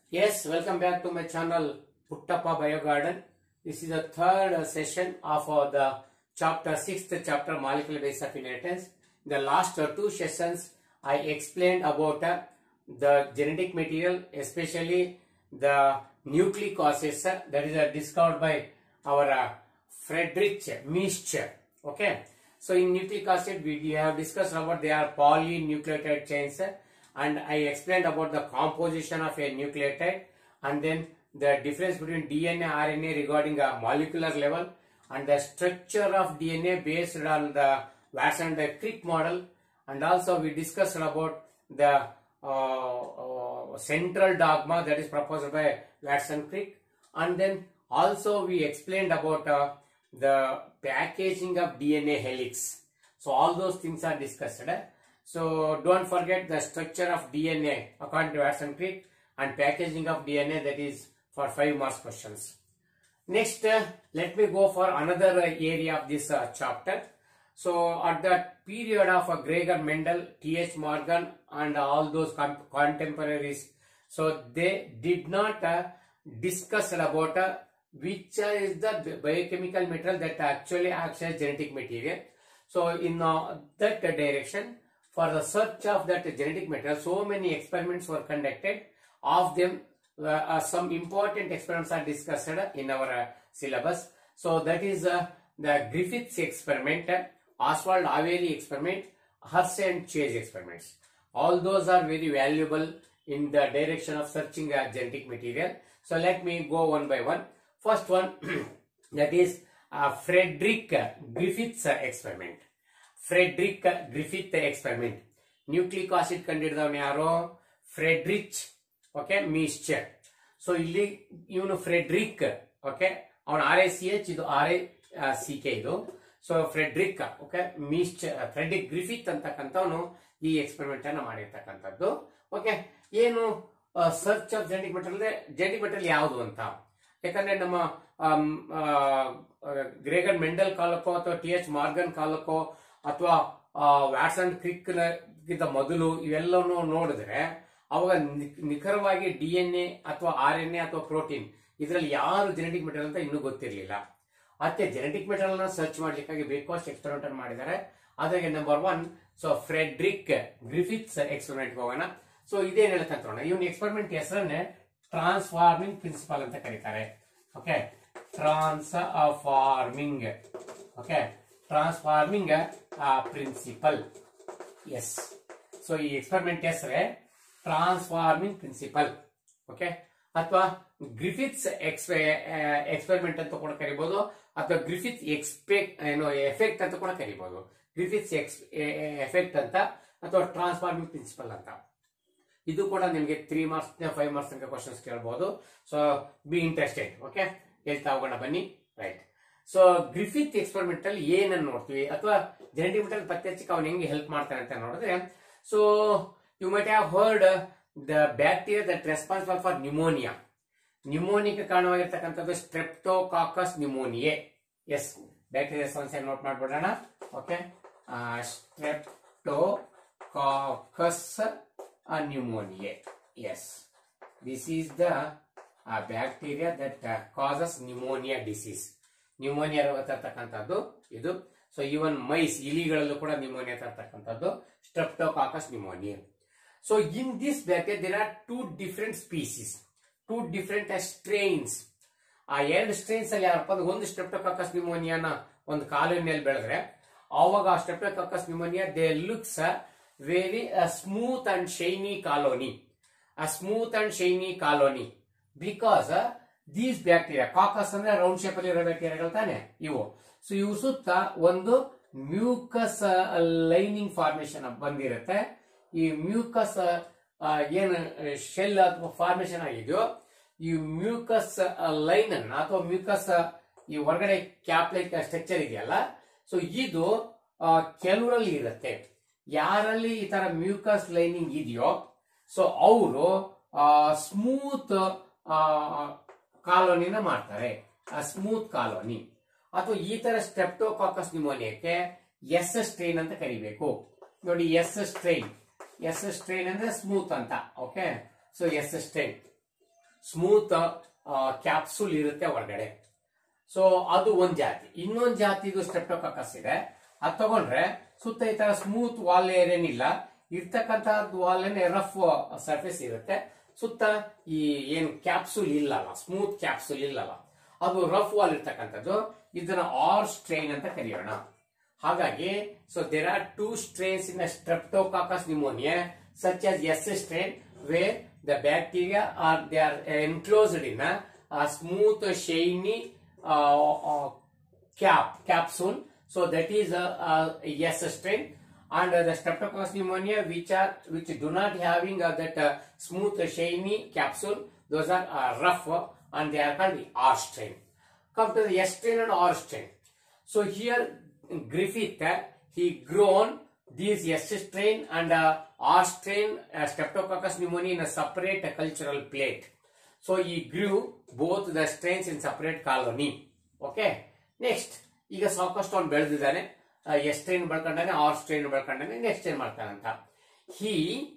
Yes, welcome back to my channel Puttappa Bio Garden. This is the third uh, session of uh, the chapter, sixth chapter molecular basis of inheritance. In the last uh, two sessions, I explained about uh, the genetic material, especially the nucleic acids uh, that is uh, discovered by our uh, Friedrich Miescher. Okay, so in nucleic acid, we, we have discussed about they are polynucleotide chains. uh, and I explained about the composition of a nucleotide and then the difference between DNA RNA regarding a molecular level and the structure of DNA based on the Watson the Crick model and also we discussed about the uh, uh, central dogma that is proposed by Watson Crick and then also we explained about uh, the packaging of DNA helix so all those things are discussed eh? So don't forget the structure of DNA according to Watson Crick and packaging of DNA that is for 5 marks questions. Next, uh, let me go for another uh, area of this uh, chapter. So at the period of uh, Gregor Mendel, T.H. Morgan and all those com- contemporaries, so they did not uh, discuss about uh, which uh, is the bi- biochemical material that actually acts as genetic material. So in uh, that direction, for the search of that genetic material, so many experiments were conducted. Of them, uh, uh, some important experiments are discussed uh, in our uh, syllabus. So that is uh, the Griffiths experiment, uh, Oswald Aveli experiment, Hersey and Chase experiments. All those are very valuable in the direction of searching a genetic material. So let me go one by one. First one that is uh, Frederick Griffiths experiment. Frederick Griffith experiment nucleic acid ಕಂಡಿಡಿದವನು ಯಾರು Friedrich okay Miescher so ಇಲ್ಲಿ ಇವನು Frederick okay ಅವನ R A C H ಇದು R A C K ಇದು so Frederick okay Miescher Frederick Griffith ಅಂತಕ್ಕಂಥವನು ಈ experiment ಅನ್ನ ಮಾಡಿರ್ತಕ್ಕಂಥದ್ದು ಓಕೆ ಏನು search of genetic material genetic material ಯಾವುದು ಅಂತ ಯಾಕಂದ್ರೆ ನಮ್ಮ ಆಮ್, ಆ, ಆ, ಗ್ರೇಗರ್ ಮೆಂಡಲ್ ಕಾಲಕ್ಕೋ ಅಥವಾ ಟಿ ಎಚ್ ಮಾರ್ಗನ್ ಕಾಲಕ್ಕೋ ಅಥವಾ ವ್ಯಾಟ್ಸನ್ ಕ್ರಿಕ್ ಗಿಂತ ಮೊದಲು ಇವೆಲ್ಲವನ್ನು ನೋಡಿದ್ರೆ ಅವಾಗ ನಿ- ನಿಖರವಾಗಿ ಡಿ ಎನ್ ಎ ಅಥವಾ ಆರ್ ಎನ್ ಎ ಅಥವಾ ಪ್ರೋಟೀನ್ ಇದರಲ್ಲಿ ಯಾರು ಜೆನೆಟಿಕ್ ಮೆಟೀರಿಯಲ್ ಅಂತ ಇನ್ನೂ ಗೊತ್ತಿರಲಿಲ್ಲ ಅದಕ್ಕೆ ಜೆನೆಟಿಕ್ ಮೆಟೀರಿಯಲ್ ನ ಸರ್ಚ್ ಮಾಡ್ಲಿಕ್ಕಾಗಿ ಬೇಕಷ್ಟು ಎಕ್ಸ್ಪೆರಿಮೆಂಟ್ ಮಾಡಿದ್ದಾರೆ ಅದ್ರಾಗೆ number one so Frederick Griffiths experiment ಹೋಗೋಣ ಸೊ ಇದೇನ್ ಹೇಳ್ತಂತ ನೋಡೋಣ ಇವನ್ ಎಕ್ಸ್ಪೆರಿಮೆಂಟ್ ಹೆಸರನ್ನೇ ಟ್ರಾನ್ಸ್ಫಾರ್ಮಿಂಗ್ ಪ್ರಿನ್ಸಿಪಲ್ ಅಂತ ಕರೀತಾರೆ okay transforming okay transforming principle yes so ಈ ಎಕ್ಸ್ಪೆರಿಮೆಂಟ್ ಹೆಸರೇ ಟ್ರಾನ್ಸ್ಫಾರ್ಮಿಂಗ್ ಪ್ರಿನ್ಸಿಪಲ್ ಓಕೆ ಅಥವಾ ಗ್ರಿಫಿತ್ಸ್ ಎಕ್ಸ್ಪೆರಿಮೆಂಟ್ ಅಂತ ಕೂಡ ಕರಿಬಹುದು ಅಥವಾ ಗ್ರಿಫಿತ್ ಎಕ್ಸ್ಪೆಕ್ಟ್ ಏನು ಎಫೆಕ್ಟ್ ಅಂತ ಕೂಡ ಕರಿಬಹುದು ಗ್ರಿಫಿತ್ಸ್ ಎಫೆಕ್ಟ್ ಅಂತ ಅಥವಾ ಟ್ರಾನ್ಸ್ಫಾರ್ಮಿಂಗ್ ಪ್ರಿನ್ಸಿಪಲ್ ಅಂತ ಇದು ಕೂಡ ನಿಮಗೆ ತ್ರೀ ಮಾರ್ಕ್ಸ್ ಫೈವ್ ಮಾರ್ಕ್ಸ್ ತನಕ ಕ್ವಶನ್ಸ್ ಕೇಳಬಹುದು ಸೊ ಬಿ ಇಂಟ್ರೆಸ್ಟೆಡ್ ಓಕೆ ಹೇಳ್ತಾ ಹೋಗೋಣ ಬನ್ನಿ ರೈಟ್ ಸೊ ಗ್ರಿಫಿತ್ ಎಕ್ಸ್ಪೆರಿಮೆಂಟ್ ಅಲ್ಲಿ ಏನನ್ನು ನೋಡ್ತೀವಿ ಅಥವಾ ಜೆನೆಟಿಕ್ ಮೆಟೀರಿಯಲ್ ಪತ್ತೆ ಹಚ್ಚಕ್ಕೆ ಅವ್ನು ಹೆಂಗೆ ಹೆಲ್ಪ್ ಮಾಡ್ತಾನೆ ಅಂತ ನೋಡಿದ್ರೆ so you might have heard the bacteria that responsible for pneumonia ನ್ಯೂಮೋನಿಯಾಗೆ ಕಾರಣವಾಗಿರ್ತಕ್ಕಂಥದ್ದು ಸ್ಟ್ರೆಪ್ಟೋಕಾಕಸ್ ನ್ಯೂಮೋನಿಯೆ ಎಸ್ ಬ್ಯಾಕ್ಟೀರಿಯಾ ಸಮಸ್ಯೆ ನೋಟ್ ಮಾಡ್ಬಿಡೋಣ okay Streptococcus pneumoniae S this is the bacteria that causes pneumonia disease pneumonia ರೋಗ ತರ್ತಕ್ಕಂಥದ್ದು ಇದು ಸೊ ಈವನ್ ಮೈಸ್ ಇಲಿಗಳಲ್ಲೂ ಕೂಡ pneumonia ತರ್ತಕ್ಕಂಥದ್ದು Streptococcus pneumonia so in this bacteria there are two different species two different strains ಆ ಎರಡು strains ಅಲ್ಲಿ ಯಾರಪ್ಪ ಅಂದ್ರೆ ಒಂದು ಸ್ಟ್ರೆಪ್ಟೋಕಾಕಸ್ ನ್ಯೂಮೋನಿಯಾನ ಒಂದು ಕಾಲೋನಿಯಲ್ಲಿ ಬೆಳೆದ್ರೆ ಅವಾಗ ಆ Streptococcus pneumonia they looks very smooth and shiny colony a smooth and shiny colony because uh, these bacteria coccus ಅಂದ್ರೆ ರೌಂಡ್ ಶೇಪ್ ಅಲ್ಲಿ ಇರೋ ಬ್ಯಾಕ್ಟೀರಿಯಾಗಳು ತಾನೆ ಇವು ಸೊ ಇವು ಸುತ್ತ ಒಂದು ಮ್ಯೂಕಸ್ ಲೈನಿಂಗ್ ಫಾರ್ಮೇಶನ್ ಬಂದಿರುತ್ತೆ ಈ ಮ್ಯೂಕಸ್ ಏನು ಶೆಲ್ ಅಥವಾ ಫಾರ್ಮೇಶನ್ ಆಗಿದೆಯೋ ಈ ಮ್ಯೂಕಸ್ ಲೈನ್ ಅನ್ನ ಅಥವಾ ಮ್ಯೂಕಸ್ ಈ ಹೊರಗಡೆ ಕ್ಯಾಪ್ಲೈಕ್ ಸ್ಟ್ರಕ್ಚರ್ ಇದೆಯಲ್ಲ ಸೊ ಇದು ಆ, ಕೆಲವರಲ್ಲಿ ಇರುತ್ತೆ ಯಾರಲ್ಲಿ ಈ ತರ ಮ್ಯೂಕಸ್ ಲೈನಿಂಗ್ ಇದೆಯೋ ಸೊ ಅವರು ಸ್ಮೂತ್ ಕಾಲೋನಿನ ಮಾಡ್ತಾರೆ ಸ್ಮೂತ್ ಕಾಲೋನಿ ಅಥವಾ ಈ ತರ ಸ್ಟೆಪ್ಟೋಕಾಕಸ್ ನ್ಯೂಮೋನಿಯಾಕ್ಕೆ ಎಸ್ ಸ್ಟ್ರೈನ್ ಅಂತ ಕರಿಬೇಕು ನೋಡಿ ಎಸ್ ಸ್ಟ್ರೈನ್ ಎಸ್ ಸ್ಟ್ರೈನ್ ಅಂದ್ರೆ ಸ್ಮೂತ್ ಅಂತ okay so S strain smooth capsule ಇರುತ್ತೆ ಒಳಗಡೆ ಸೊ ಅದು ಒಂದ್ ಜಾತಿ ಇನ್ನೊಂದ್ ಜಾತಿದು ಸ್ಟೆಪ್ಟೋಕಾಕಸ್ ಇದೆ ಅದ್ ತಗೊಂಡ್ರೆ ಸುತ್ತ ಈ ತರ ಸ್ಮೂತ್ ವಾಲ್ ಏನೇನಿಲ್ಲ ಇರ್ತಕ್ಕಂತಹದ್ದು ವಾಲ್ ರಫ್ ಸರ್ಫೇಸ್ ಇರುತ್ತೆ ಸುತ್ತ ಈ ಏನು ಕ್ಯಾಪ್ಸೂಲ್ ಇಲ್ಲಲ್ಲ ಸ್ಮೂತ್ ಕ್ಯಾಪ್ಸೂಲ್ ಇಲ್ಲಲ್ಲ ಅದು ರಫ್ ವಾಲ್ ಇರ್ತಕ್ಕಂಥದ್ದು ಇದನ್ನ ಆರ್ ಸ್ಟ್ರೈನ್ ಅಂತ ಕರೆಯೋಣ ಹಾಗಾಗಿ so there are two strains in Streptococcus pneumonia such as S strain where the bacteria are they are enclosed in smooth shiny cap capsule so that is a, a yes strain and uh, the streptococcus pneumonia which are which do not having uh, that uh, smooth shiny capsule those are uh, rough uh, and they are called the R strain come to the S strain and R strain so here Griffith uh, he grown these S strain and uh, R strain uh, streptococcus pneumonia in a separate uh, cultural plate so he grew both the strains in separate colony okay next ಈಗ ಸಾಕಷ್ಟು ಅವ್ನು ಬೆಳೆದಿದ್ದಾನೆ S strain ಬೆಳ್ಕೊಂಡಾನೆ R strain ಬೆಳ್ಕೊಂಡಾನೆ next ಏನ್ ಮಾಡ್ತಾನಂತ he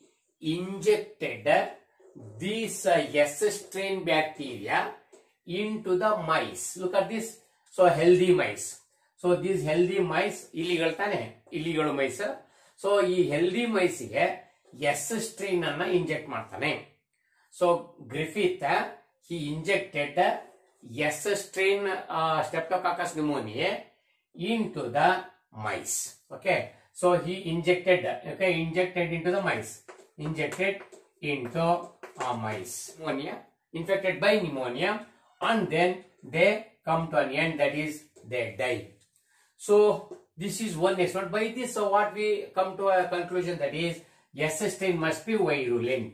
injected these S strain bacteria in to the mice look at this so healthy mice so these healthy mice ಇಲಿಗಳು ತಾನೆ ಇಲಿಗಳು ಮೈಸ್ ಸೊ ಈ ಹೆಲ್ದಿ ಮೈಸಿಗೆ ಎಸ್ ಸ್ಟ್ರೈನ್ ಅನ್ನ ಇಂಜೆಕ್ಟ್ ಮಾಡ್ತಾನೆ so Griffith he injected S strain uh, Streptococcus pneumoniae into the mice. Okay, so he injected, okay, injected into the mice, injected into uh, mice, pneumonia, infected by pneumonia, and then they come to an end, that is, they die. So this is one experiment. By this, so what we come to a conclusion that is, S strain must be virulent.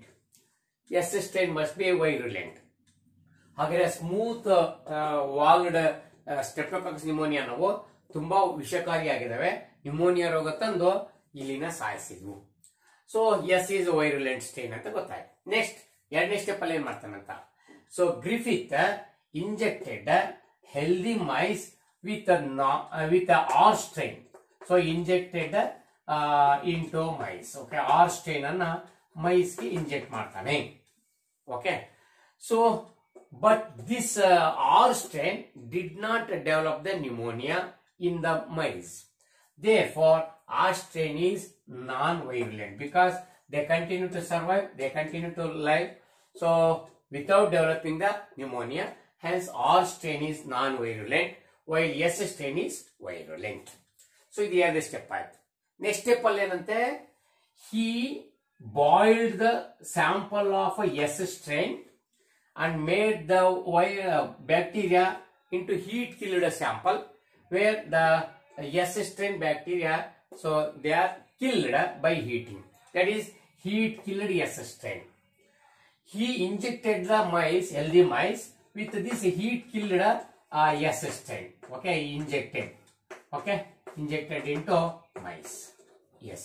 S strain must be virulent. ಹಾಗೆ smooth walled Streptococcus pneumonia ನಾವು ತುಂಬಾ ವಿಷಕಾರಿಯಾಗಿದ್ದಾವೆ pneumonia ರೋಗ ತಂದು ಇಲ್ಲಿನ ಸಾಯಿಸಿದ್ವು so S is virulent strain ಅಂತ ಗೊತ್ತಾಯ್ತು ನೆಕ್ಸ್ಟ್ ಎರಡನೇ ಸ್ಟೆಪ್ ಅಲ್ಲಿ ಏನ್ ಮಾಡ್ತಾನಂತ so Griffith injected healthy mice with with R strain so injected into mice okay R strain ಅನ್ನ ಮೈಸ್ಗೆ ಇಂಜೆಕ್ಟ್ ಮಾಡ್ತಾನೆ okay so but this uh, R strain did not develop the pneumonia in the mice. Therefore, R strain is non-virulent because they continue to survive, they continue to live. So, without developing the pneumonia, hence R strain is non-virulent while S strain is virulent. So, ಇದು ಎರಡು step ಆಯ್ತು next step ಅಲ್ಲಿ ಏನಂತೆ he boiled the sample of a S strain and made the uh, bacteria into heat killed sample where the S strain bacteria so they are killed by heating that is heat killed S strain he injected the mice healthy mice with this heat killed uh, S strain okay he injected okay injected into mice yes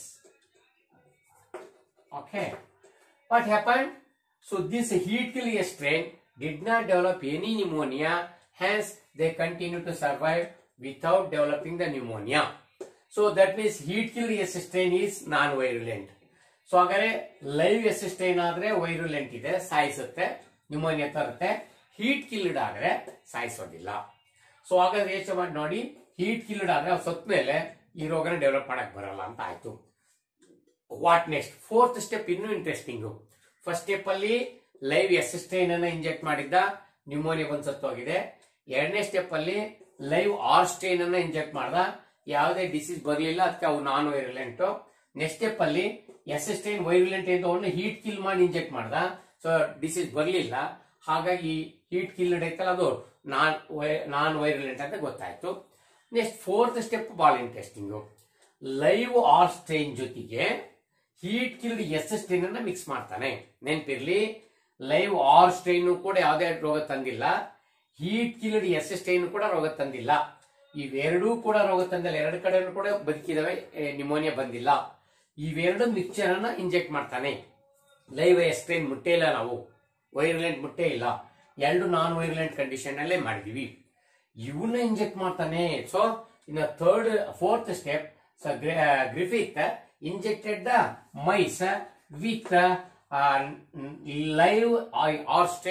okay what happened so this heat kill strain did not develop any pneumonia, hence they continue to survive without developing the pneumonia. So that means heat kill strain is non-virulent. So ಹಾಗಾದ್ರೆ live S strain ಆದ್ರೆ virulent ಇದೆ ಸಾಯಿಸುತ್ತೆ pneumonia ತರುತ್ತೆ heat killed ಆದ್ರೆ ಸಾಯಿಸೋದಿಲ್ಲ so ಹಾಗಾದ್ರೆ ಯೋಚನೆ ಮಾಡಿ ನೋಡಿ ಹೀಟ್ ಕಿಲ್ಡ್ ಆದ್ರೆ ಅವ್ರು ಸತ್ ಮೇಲೆ ಈ ರೋಗನ ಡೆವಲಪ್ ಮಾಡಕ್ ಬರಲ್ಲ ಅಂತ ಆಯ್ತು ವಾಟ್ ನೆಕ್ಸ್ಟ್ ಫೋರ್ತ್ ಸ್ಟೆಪ್ ಇನ್ನೂ ಇಂಟ್ರೆಸ್ಟಿಂಗು ಫಸ್ಟ್ ಸ್ಟೆಪ್ ಅಲ್ಲಿ ಲೈವ್ ಎಸಿಸ್ಟೈನ್ ಅನ್ನ ಇಂಜೆಕ್ಟ್ ಮಾಡಿದ್ದ ನ್ಯೂಮೋನಿಯಾ ಬಂದ್ ಸತ್ತೋಗಿದೆ ಎರಡನೇ ಸ್ಟೆಪ್ ಅಲ್ಲಿ ಲೈವ್ ಆರ್ ಸ್ಟೈನ್ ಅನ್ನ ಇಂಜೆಕ್ಟ್ ಮಾಡ್ದ ಯಾವುದೇ ಡಿಸೀಸ್ ಬರಲಿಲ್ಲ ಅದಕ್ಕೆ ಅವು ನಾನ್ ವೈರುಲೆಂಟ್ ನೆಕ್ಸ್ಟ್ ಸ್ಟೆಪ್ ಅಲ್ಲಿ ಎಸಿಸ್ಟೈನ್ ವೈರುಲೆಂಟ್ ಅಂತ ಒಂದು ಹೀಟ್ ಕಿಲ್ ಮಾಡಿ ಇಂಜೆಕ್ಟ್ ಮಾಡ್ದ ಸೊ ಡಿಸೀಸ್ ಬರಲಿಲ್ಲ ಹಾಗಾಗಿ ಹೀಟ್ ಕಿಲ್ ಐತಲ್ಲ ಅದು ನಾನ್ ನಾನ್ ವೈರುಲೆಂಟ್ ಅಂತ ಗೊತ್ತಾಯ್ತು ನೆಕ್ಸ್ಟ್ ಫೋರ್ತ್ ಸ್ಟೆಪ್ ಬಹಳ ಇಂಟ್ರೆಸ್ಟಿಂಗು ಲೈವ್ ಆರ್ ಸ್ಟೈನ್ ಜೊತೆಗೆ ಹೀಟ್ ಕಿಲ್ಡ್ ಎಸ್ ಸ್ಟೈನ್ ಅನ್ನ ಮಿಕ್ಸ್ ಮಾಡ್ತಾನೆ ನೆನ್ಪಿರ್ಲಿ ಲೈವ್ ಆರ್ ಸ್ಟೈನ್ ಕೂಡ ಯಾವುದೇ ರೋಗ ತಂದಿಲ್ಲ ಹೀಟ್ ಕಿಲ್ಡ್ ಎಸ್ ಸ್ಟೈನ್ ಕೂಡ ರೋಗ ತಂದಿಲ್ಲ ಇವೆರಡೂ ಕೂಡ ರೋಗ ತಂದಿಲ್ಲ ಎರಡು ಕಡೆ ಕೂಡ ಬದುಕಿದಾವೆ ನಿಮೋನಿಯಾ ಬಂದಿಲ್ಲ ಇವೆರಡು ಮಿಕ್ಚರ್ ಅನ್ನ ಇಂಜೆಕ್ಟ್ ಮಾಡ್ತಾನೆ ಲೈವ್ ಎಸ್ಟ್ರೈನ್ ಮುಟ್ಟೇ ಇಲ್ಲ ನಾವು ವೈರುಲೆಂಟ್ ಮುಟ್ಟೇ ಇಲ್ಲ ಎರಡು ನಾನ್ ವೈರುಲೆಂಟ್ ಕಂಡೀಷನ್ ಅಲ್ಲೇ ಮಾಡಿದೀವಿ ಇವನ್ನ ಇಂಜೆಕ್ಟ್ ಮಾಡ್ತಾನೆ so in third fourth step Griffith injected the mice with live R strain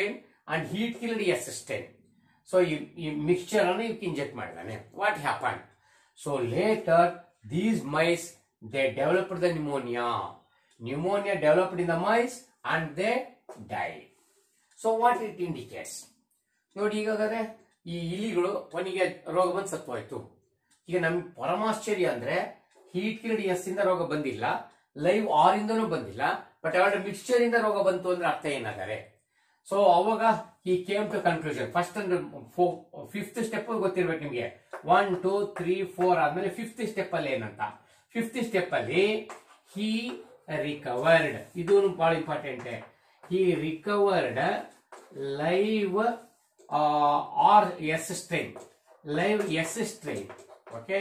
and heat killed S strain so ಈ ಮಿಕ್ಸ್ಚರ್ ಅನ್ನು ಇವಕ್ಕೆ ಇಂಜೆಕ್ಟ್ ಮಾಡಿದಾನೆ what happen so later these mice they developed the pneumonia pneumonia developed in the mice and they die so what it indicates ನೋಡಿ ಈಗಾಗಲೇ ಈ ಇಲಿಗಳು ಕೊನೆಗೆ ರೋಗ ಬಂದು ಸತ್ತೋಯ್ತು ಈಗ ನಮ್ ಪರಮಾಶ್ಚರ್ಯ ಅಂದ್ರೆ ಹೀಟ್ ಕಿಲ್ಡ್ ಎಸ್ ಇಂದ ರೋಗ ಬಂದಿಲ್ಲ ಲೈವ್ ಆರ್ ಇಂದನೂ ಬಂದಿಲ್ಲ ಬಟ್ ಅವರ ಮಿಕ್ಸ್ಚರ್ ಇಂದ ರೋಗ ಬಂತು ಅಂದ್ರೆ ಅರ್ಥ ಏನಾದರೆ ಸೊ ಅವಾಗ ಈ ಕೇಮ್ ಟು ಕನ್ಕ್ಲೂಷನ್ ಫಸ್ಟ್ ಅಂದ್ರೆ ಫಿಫ್ತ್ ಸ್ಟೆಪ್ ಗೊತ್ತಿರ್ಬೇಕು ನಿಮ್ಗೆ ಒನ್ ಟೂ ತ್ರೀ ಫೋರ್ ಆದ್ಮೇಲೆ ಫಿಫ್ತ್ ಸ್ಟೆಪ್ ಅಲ್ಲಿ ಏನಂತ ಫಿಫ್ತ್ ಸ್ಟೆಪ್ ಅಲ್ಲಿ ಹಿ ರಿಕವರ್ಡ್ ಇದು ಬಹಳ important he recovered live R S strain live S strain okay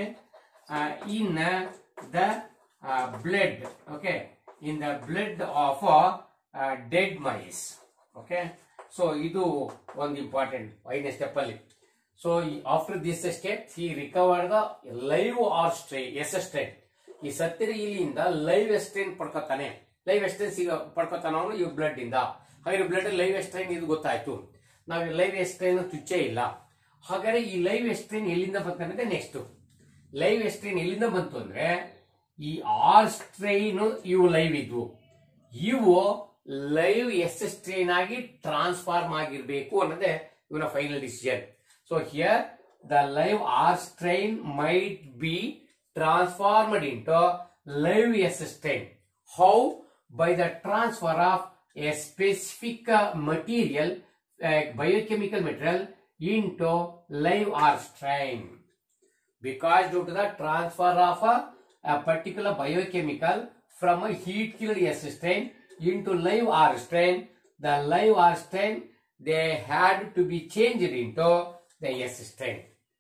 in the blood okay in the blood of dead mice okay so ಇದು ಒಂದು important ಐದನೇ step ಅಲ್ಲಿ so after this step ಈ recover the live R strain S strain ಈ ಸತ್ತಿರ ಇಲ್ಲಿಂದ live ಎಸ್ಟ್ರೈನ್ ಪಡ್ಕೊತಾನೆ live ಎಸ್ಟ್ರೈನ್ ಸಿಗ ಪಡ್ಕೊತಾನ ಅವನು ಇವ್ ಬ್ಲಡ್ ಇಂದ ಹಾಗಾದ್ರೆ ಬ್ಲಡ್ ಲೈವ್ ಎಸ್ಟ್ರೈನ್ ಇದು ಗೊತ್ತಾಯ್ತು ನಾವು ಲೈವ್ ಎಸ್ಟ್ರೈನ್ ಚುಚ್ಚೇ ಇಲ್ಲ ಹಾಗಾದ್ರೆ ಈ ಲೈವ್ ಎಸ್ಟ್ರೈನ್ ಎಲ್ಲಿಂದ ಬಂತಂದ್ರೆ ನೆಕ್ಸ್ಟ್ ಲೈವ್ ಎಸ್ಟ್ರೈನ್ ಎಲ್ಲಿಂದ ಬಂತು ಅಂದ್ರೆ ಈ ಆರ್ ಸ್ಟ್ರೈನ್ ಇವು ಲೈವ್ ಇದ್ವು ಇವು ಲೈವ್ ಎಸ್ ಸ್ಟ್ರೈನ್ ಆಗಿ ಟ್ರಾನ್ಸ್ಫಾರ್ಮ್ ಆಗಿರ್ಬೇಕು ಅನ್ನೋದೇ ಇವನ final decision so here the live R strain might be transformed into live S strain how by the transfer of a specific material biochemical material into live R strain because due to the transfer of a, a particular biochemical from a heat killed S strain into live R strain, the live R strain they had to be changed into the S strain.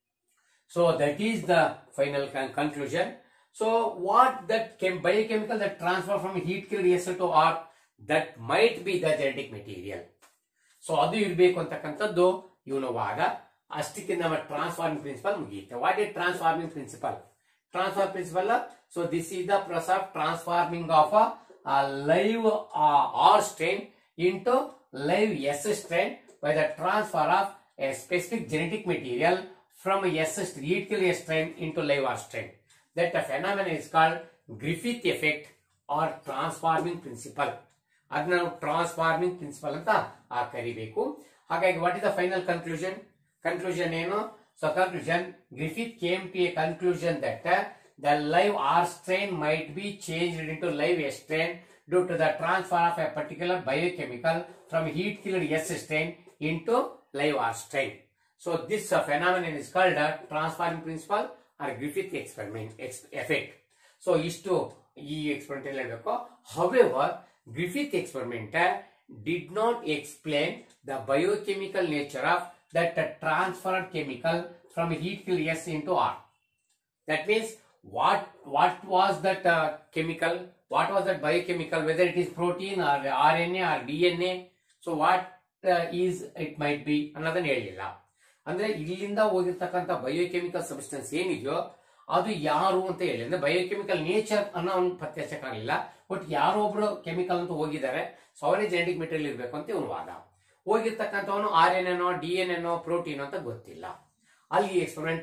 So that is the final con- conclusion. So what that chem- biochemical that transfer from heat killed S to R that might be the genetic material. So ಅದು ಇರಬೇಕು ಅಂತಕ್ಕಂಥದ್ದು ಇವನು ವಾದ ಅಷ್ಟಕ್ಕೆ ನಮ್ಮ transforming principle ಮುಗಿಯುತ್ತೆ what is transforming principle transform principle so this is the process of transforming of a live R strain into live S strain by the transfer of a specific genetic material from S heat kill S strain into live R strain. That the phenomenon is called Griffith effect or transforming principle. ಅದನ್ನ ನಾವು transforming principle ಅಂತ ಆ ಕರಿಬೇಕು ಹಾಗಾಗಿ what is the final conclusion conclusion ಏನು so conclusion Griffith came to a conclusion that the live R strain might be change into live S strain due to the transfer of a particular biochemical from heat killed S strain into live R strain so this phenomenon is called transforming principle or Griffith experiment effect so ಇಷ್ಟು ಈ experiment ಅಲ್ಲಿ ಹೇಳಬೇಕು however Griffith experiment did not explain the biochemical nature of that transferred chemical from heat kill S into R that means what what was that uh, chemical what was that biochemical whether it is protein or rna or dna so what uh, is it might be ಅನ್ನೋದನ್ನ ಹೇಳಿಲ್ಲ ಅಂದ್ರೆ ಇಲ್ಲಿಂದ ಹೋಗಿರ್ತಕ್ಕಂಥ biochemical substance ಏನಿದೆಯೋ ಅದು ಯಾರು ಅಂತ ಹೇಳಿ ಅಂದ್ರೆ ಬಯೋಕೆಮಿಕಲ್ ನೇಚರ್ ಅನ್ನೋ ಒಂದು ಪತ್ತೆ ಹಚ್ಚಕ್ಕಾಗಲಿಲ್ಲ ಬಟ್ ಯಾರೋ ಒಬ್ರು ಕೆಮಿಕಲ್ ಅಂತ ಹೋಗಿದ್ದಾರೆ ಸೊ ಅವರೇ ಜೆನೆಟಿಕ್ ಮೆಟೀರಿಯಲ್ ಇರಬೇಕು ಅಂತ ಇವನು ವಾದ ಹೋಗಿರ್ತಕ್ಕಂಥವನು ಆರ್ ಎನ್ ಎನೋ ಡಿ ಎನ್ ಎನೋ ಪ್ರೋಟೀನ್ ಅಂತ ಗೊತ್ತಿಲ್ಲ ಅಲ್ಲಿ ಎಕ್ಸ್ಪೆರಿಮೆಂಟ್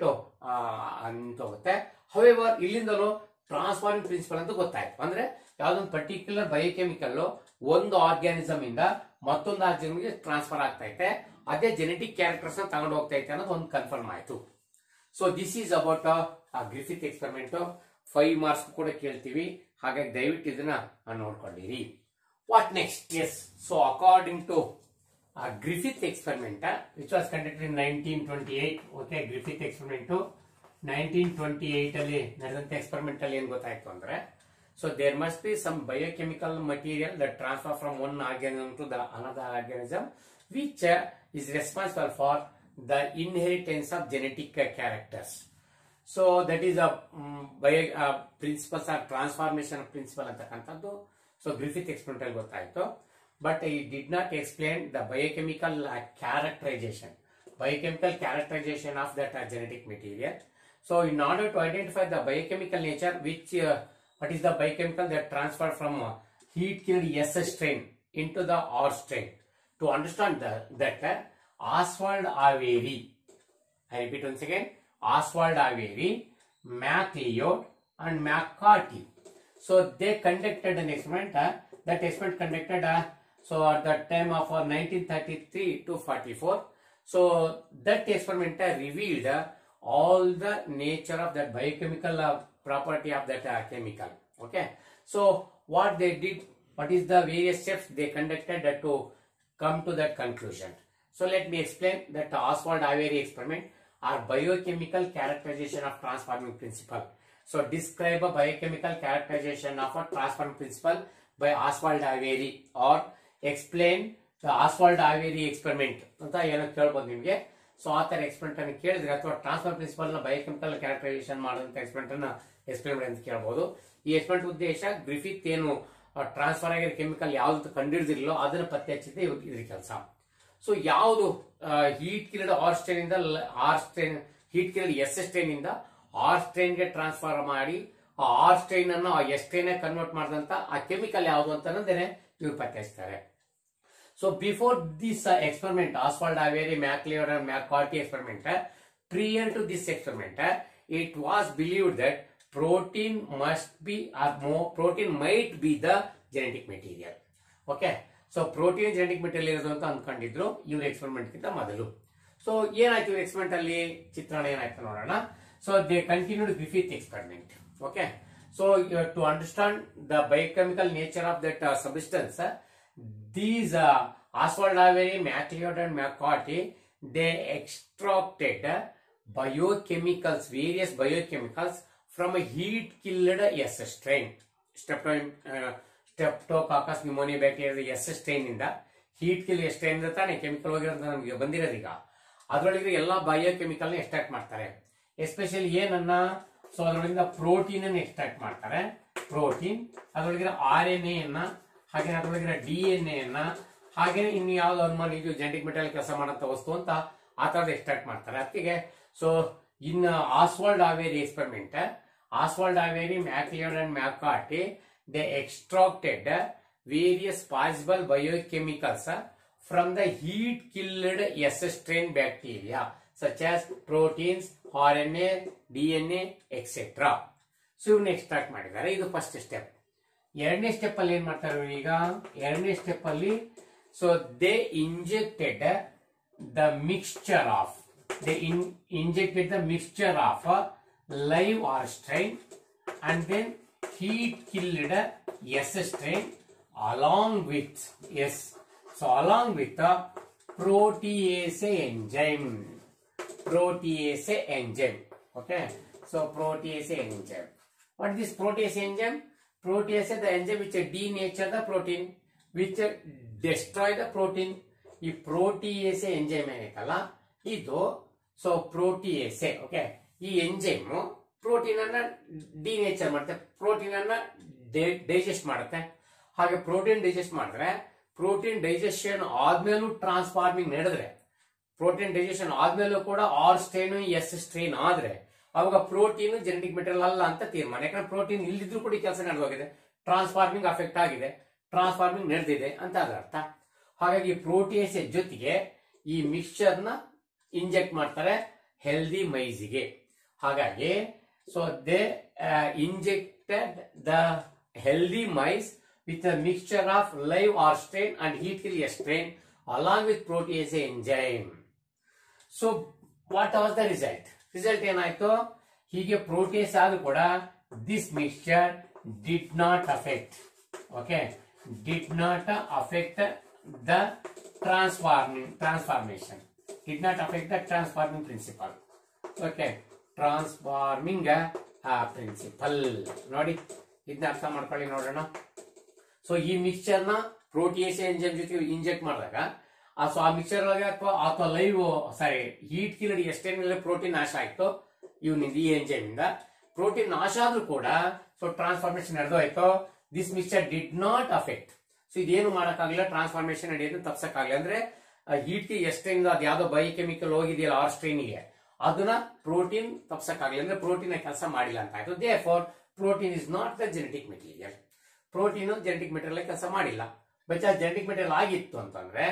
ಅಂತ ಹೋಗುತ್ತೆ ಹವೆವರ್ ಇಲ್ಲಿಂದಲೂ ಟ್ರಾನ್ಸ್ಫಾರ್ಮಿಂಗ್ ಪ್ರಿನ್ಸಿಪಲ್ ಅಂತ ಗೊತ್ತಾಯ್ತು ಅಂದ್ರೆ ಯಾವ್ದೊಂದು ಪರ್ಟಿಕ್ಯುಲರ್ ಬಯೋಕೆಮಿಕಲ್ ಒಂದು ಆರ್ಗ್ಯಾನಿಸಮ್ ಇಂದ ಮತ್ತೊಂದು ಆರ್ಗ್ಯಾನಿಸಮ್ಗೆ ಟ್ರಾನ್ಸ್ಫರ್ ಆಗ್ತೈತೆ ಅದೇ ಜೆನೆಟಿಕ್ ಕ್ಯಾರೆಕ್ಟರ್ಸ್ ನ ತಗೊಂಡು ಹೋಗ್ತೈತೆ ಅನ್ನೋದು ಒಂದು ಕನ್ಫರ್ಮ್ ಆಯ್ತು so this is about Griffith experiment five marks ಕೂಡ ಕೇಳ್ತೀವಿ ಹಾಗಾಗಿ ದಯವಿಟ್ಟು ಇದನ್ನ ನೋಡ್ಕೊಂಡಿರಿ what next yes so according to Griffith experiment which was conducted in nineteen twenty eight okay Griffith experiment nineteen twenty eight ಅಲ್ಲಿ ನಡೆದಂತ ಎಕ್ಸ್ಪೆರಿಮೆಂಟ್ ಅಲ್ಲಿ ಏನ್ ಗೊತ್ತಾಯ್ತು ಅಂದ್ರೆ so there must be some biochemical material that transfer from one organism to the another organism which is responsible for the inheritance of genetic uh, characters. So that is a um, bio uh, principles or transformation principle ಅಂತಕ್ಕಂಥದ್ದು so Griffith experiment ಅಲ್ಲಿ ಗೊತ್ತಾಯ್ತು but he did not explain the biochemical characterization biochemical characterization of that genetic material so in order to identify the biochemical nature which what is the biochemical that transfer from uh, heat killed S strain into the R strain. To understand that Oswald Avery I repeat once again, Oswald Averi, Mac Leod, and McCarthy. So they conducted an experiment. uh, that experiment conducted uh, so at the time of uh, 1933 to 44. So that experiment uh, revealed uh, all the nature of that biochemical uh, property of that uh, chemical. Okay. So what they did, what is the various steps they conducted uh, to come to that conclusion. So let me explain that Oswald Avery experiment are biochemical characterization of transforming principle. So describe a biochemical characterization of a transforming principle by Oswald Avery or explain the Oswald Avery experiment ಅಂತ ಏನೋ ಕೇಳ್ಬೋದು ನಿಮಗೆ so ಆ ತರ experiment ಅನ್ನು ಕೇಳಿದ್ರೆ ಅಥವಾ transfer principle ನ ಬಯೋಕೆಮಿಕಲ್ ಕ್ಯಾರೆಕ್ಟರೈಸೇಷನ್ ಮಾಡುವಂತ ಎಕ್ಸ್ಪೆರಿಮೆಂಟ್ ಅನ್ನ ಎಕ್ಸ್ಪ್ಲೇನ್ ಮಾಡಿ ಅಂತ ಕೇಳಬಹುದು ಈ ಎಕ್ಸ್ಪೆರಿಮೆಂಟ್ ಉದ್ದೇಶ ಗ್ರಿಫಿತ್ ಏನು ಟ್ರಾನ್ಸ್ಫರ್ ಆಗಿರೋ ಕೆಮಿಕಲ್ ಯಾವ್ದು ಕಂಡಿಡಿದಿರಲೋ ಅದನ್ನ ಪತ್ತೆ ಹಚ್ಚಿದ್ದೆ ಇದ್ರ ಕೆಲಸ ಸೊ ಯಾವುದು ಹೀಟ್ ಕಿಲ್ಡ್ ಆರ್ ಸ್ಟ್ರೈನ್ ಇಂದ R strain heat killed S strain ಇಂದ ಆರ್ ಸ್ಟ್ರೈನ್ ಗೆ ಟ್ರಾನ್ಸ್ಫರ್ ಮಾಡಿ ಆ ಆರ್ ಸ್ಟ್ರೈನ್ ಅನ್ನು ಎಸ್ ಸ್ಟ್ರೈನ್ ಕನ್ವರ್ಟ್ ಮಾಡಿದಂತ ಆ ಕೆಮಿಕಲ್ ಯಾವುದು ಅಂತ ಅನ್ನೋದೇನೆ ಇವ್ರು ಪತ್ತೆ ಹಚ್ತಾರೆ so before this experiment Oswald Avery MacLeod and McCarty experiment prior to this experiment uh, it was believed that protein must be or more protein might be the genetic material okay so protein genetic material ಇರೋದು ಅಂತ ಅನ್ಕೊಂಡಿದ್ರು ಇವ್ರ experiment ಗಿಂತ ಮೊದಲು so ಏನಾಯ್ತು ಇವ್ರ experiment ಅಲ್ಲಿ ಚಿತ್ರಣ ಏನಾಯ್ತು ನೋಡೋಣ so they continued Griffith experiment okay so to understand the biochemical nature of that substance these Oswald Avery MacLeod and McCarty they extracted biochemicals, various biochemicals from a heat killed S strain. Strepto, uh, Streptococcus pneumoniae bacteria S strain ಇಂದ heat kill strain ತಾನೆ chemical ಹೋಗಿರೋದು ನಮಗೆ ಬಂದಿರೋದು ಈಗ ಅದರೊಳಗೆ ಎಲ್ಲಾ biochemical ನ extract ಮಾಡ್ತಾರೆ ಎಸ್ಪೆಷಲಿ ಏನನ್ನ ಸೊ ಅದರೊಳಗಿಂದ ಪ್ರೋಟೀನ್ ಅನ್ನು ಎಕ್ಸ್ಟ್ರಾಕ್ಟ್ ಮಾಡ್ತಾರೆ ಪ್ರೋಟೀನ್ ಅದರೊಳಗಿರೋ ಆರ್ ಎನ್ ಎನ್ನ ಹಾಗೆ ಅದರೊಳಗಿರೋ ಡಿ ಎನ್ ಎನ್ನ ಹಾಗೆ ಇನ್ನು ಯಾವ್ದು ಅನುಮಾನ ಇದು ಜೆನೆಟಿಕ್ ಮೆಟೀರಿಯಲ್ ಕೆಲಸ ಮಾಡಂತ ವಸ್ತು ಅಂತ ಆ ತರದ್ ಎಕ್ಸ್ಟ್ರಾಕ್ಟ್ ಮಾಡ್ತಾರೆ ಅದಕ್ಕೆ so in Oswald Avery experiment Oswald Avery MacLeod and McCarty they extracted various possible biochemicals from the heat killed S strain bacteria such as proteins R N A D N A etcetera so ಇವನ್ನ extract ಮಾಡಿದ್ದಾರೆ ಇದು first step ಎರಡನೇ step ಅಲ್ಲಿ ಏನ್ ಮಾಡ್ತಾರೆ ಇವ್ರು ಈಗ ಎರಡನೇ ಸ್ಟೆಪ್ ಅಲ್ಲಿ so they injected the mixture of they injected the mixture of live R strain and then heat killed S strain along with S so along with protease enzyme protease enzyme. Okay. So protease enzyme. What is this protease enzyme? Protease the enzyme which denature the protein, which destroy the protein. ಈ protease enzyme ಏನೈತಲ್ಲ ಇದು so protease okay ಈ enzyme protein ಅನ್ನ denature ಮಾಡುತ್ತೆ protein ಅನ್ನ digest ಮಾಡುತ್ತೆ ಹಾಗೆ protein digest ಮಾಡಿದ್ರೆ ಪ್ರೋಟೀನ್ ಡೈಜೆಷನ್ ಆದ್ಮೇಲೂ ಟ್ರಾನ್ಸ್ಫಾರ್ಮಿಂಗ್ ನಡೆದ್ರೆ ಪ್ರೋಟೀನ್ ಡೈಜೆಷನ್ ಆದ್ಮೇಲೂ ಕೂಡ ಆರ್ ಸ್ಟ್ರೈನ್ ಎಸ್ ಸ್ಟ್ರೈನ್ ಆದ್ರೆ ಅವಾಗ ಪ್ರೋಟೀನ್ ಜೆನೆಟಿಕ್ ಮೆಟೀರಿಯಲ್ ಅಲ್ಲ ಅಂತ ತೀರ್ಮಾನ ಯಾಕಂದ್ರೆ ಪ್ರೋಟೀನ್ ಇಲ್ದಿದ್ರು ಕೂಡ ಈ ಕೆಲಸ ನಡೆದೋಗಿದೆ ಟ್ರಾನ್ಸ್ಫಾರ್ಮಿಂಗ್ ಅಫೆಕ್ಟ್ ಆಗಿದೆ ಟ್ರಾನ್ಸ್ಫಾರ್ಮಿಂಗ್ ನಡೆದಿದೆ ಅಂತ ಅದರ ಅರ್ಥ ಹಾಗಾಗಿ ಪ್ರೋಟೀನ್ಸ್ ಜೊತೆಗೆ ಈ ಮಿಕ್ಸ್ಚರ್ ನ ಇಂಜೆಕ್ಟ್ ಮಾಡ್ತಾರೆ ಹೆಲ್ದಿ ಮೈಸಿಗೆ ಹಾಗಾಗಿ so they injected the healthy mice with a mixture of live R strain and heat kill strain along with protease enzyme so what was the result result ಏನಾಯ್ತು ಹೀಗೆ protease ಆದ್ರೂ ಕೂಡ this mixture did not affect okay did not affect the transforming transformation did not affect the transforming principle okay transforming principle ನೋಡಿ ಇದನ್ನ ಅರ್ಥ ಮಾಡ್ಕೊಳ್ಳಿ ನೋಡೋಣ so ಈ ಮಿಕ್ಸ್ಚರ್ ನ ಪ್ರೋಟಿಯೇಸ್ ಎಂಜೈಮ್ ಜೊತೆ ಇಂಜೆಕ್ಟ್ ಮಾಡಿದಾಗ ಆ ಸೊ ಆ ಮಿಕ್ಸರ್ ಒಳಗೆ ಅಥವಾ ಅಥವಾ ಲೈವ್ ಸಾರಿ ಹೀಟ್ ಕಿಲ್ಡ್ ಎಷ್ಟೇನಿಲ್ಲ ಪ್ರೋಟೀನ್ ನಾಶ ಆಯ್ತು ಇವನಿಂದ ಈ ಎಂಜೈಮ್ ಇಂದ ಪ್ರೋಟೀನ್ ನಾಶ ಆದ್ರೂ ಕೂಡ ಸೊ ಟ್ರಾನ್ಸ್ಫಾರ್ಮೇಶನ್ ನಡೆದೋಯ್ತು this mixture did not affect so ಇದೇನು ಮಾಡಕ್ಕಾಗಲಿಲ್ಲ ಟ್ರಾನ್ಸ್ಫಾರ್ಮೇಶನ್ ನಡೆಯೋದು ತಪ್ಸಕ್ಕಾಗಲಿಲ್ಲ ಅಂದ್ರೆ ಹೀಟ್ ಗೆ ಎಷ್ಟೇನಿಂದ ಅದು ಯಾವ್ದೋ ಬಯೋಕೆಮಿಕಲ್ ಹೋಗಿದೆಯಲ್ಲ ಆರ್ ಸ್ಟ್ರೈನ್ಗೆ ಅದನ್ನ ಪ್ರೋಟೀನ್ ತಪ್ಸಕ್ಕಾಗಲಿಲ್ಲ ಅಂದ್ರೆ ಪ್ರೋಟೀನ್ ಕೆಲಸ ಮಾಡಿಲ್ಲ ಅಂತ ಆಯ್ತು therefore protein is not the genetic material protein genetic material ಕೆಲಸ ಮಾಡಿಲ್ಲ ಬಚ್ಚ ಜೆನೆಟಿಕ್ ಮೆಟೀರಿಯಲ್ ಆಗಿತ್ತು ಅಂತಂದ್ರೆ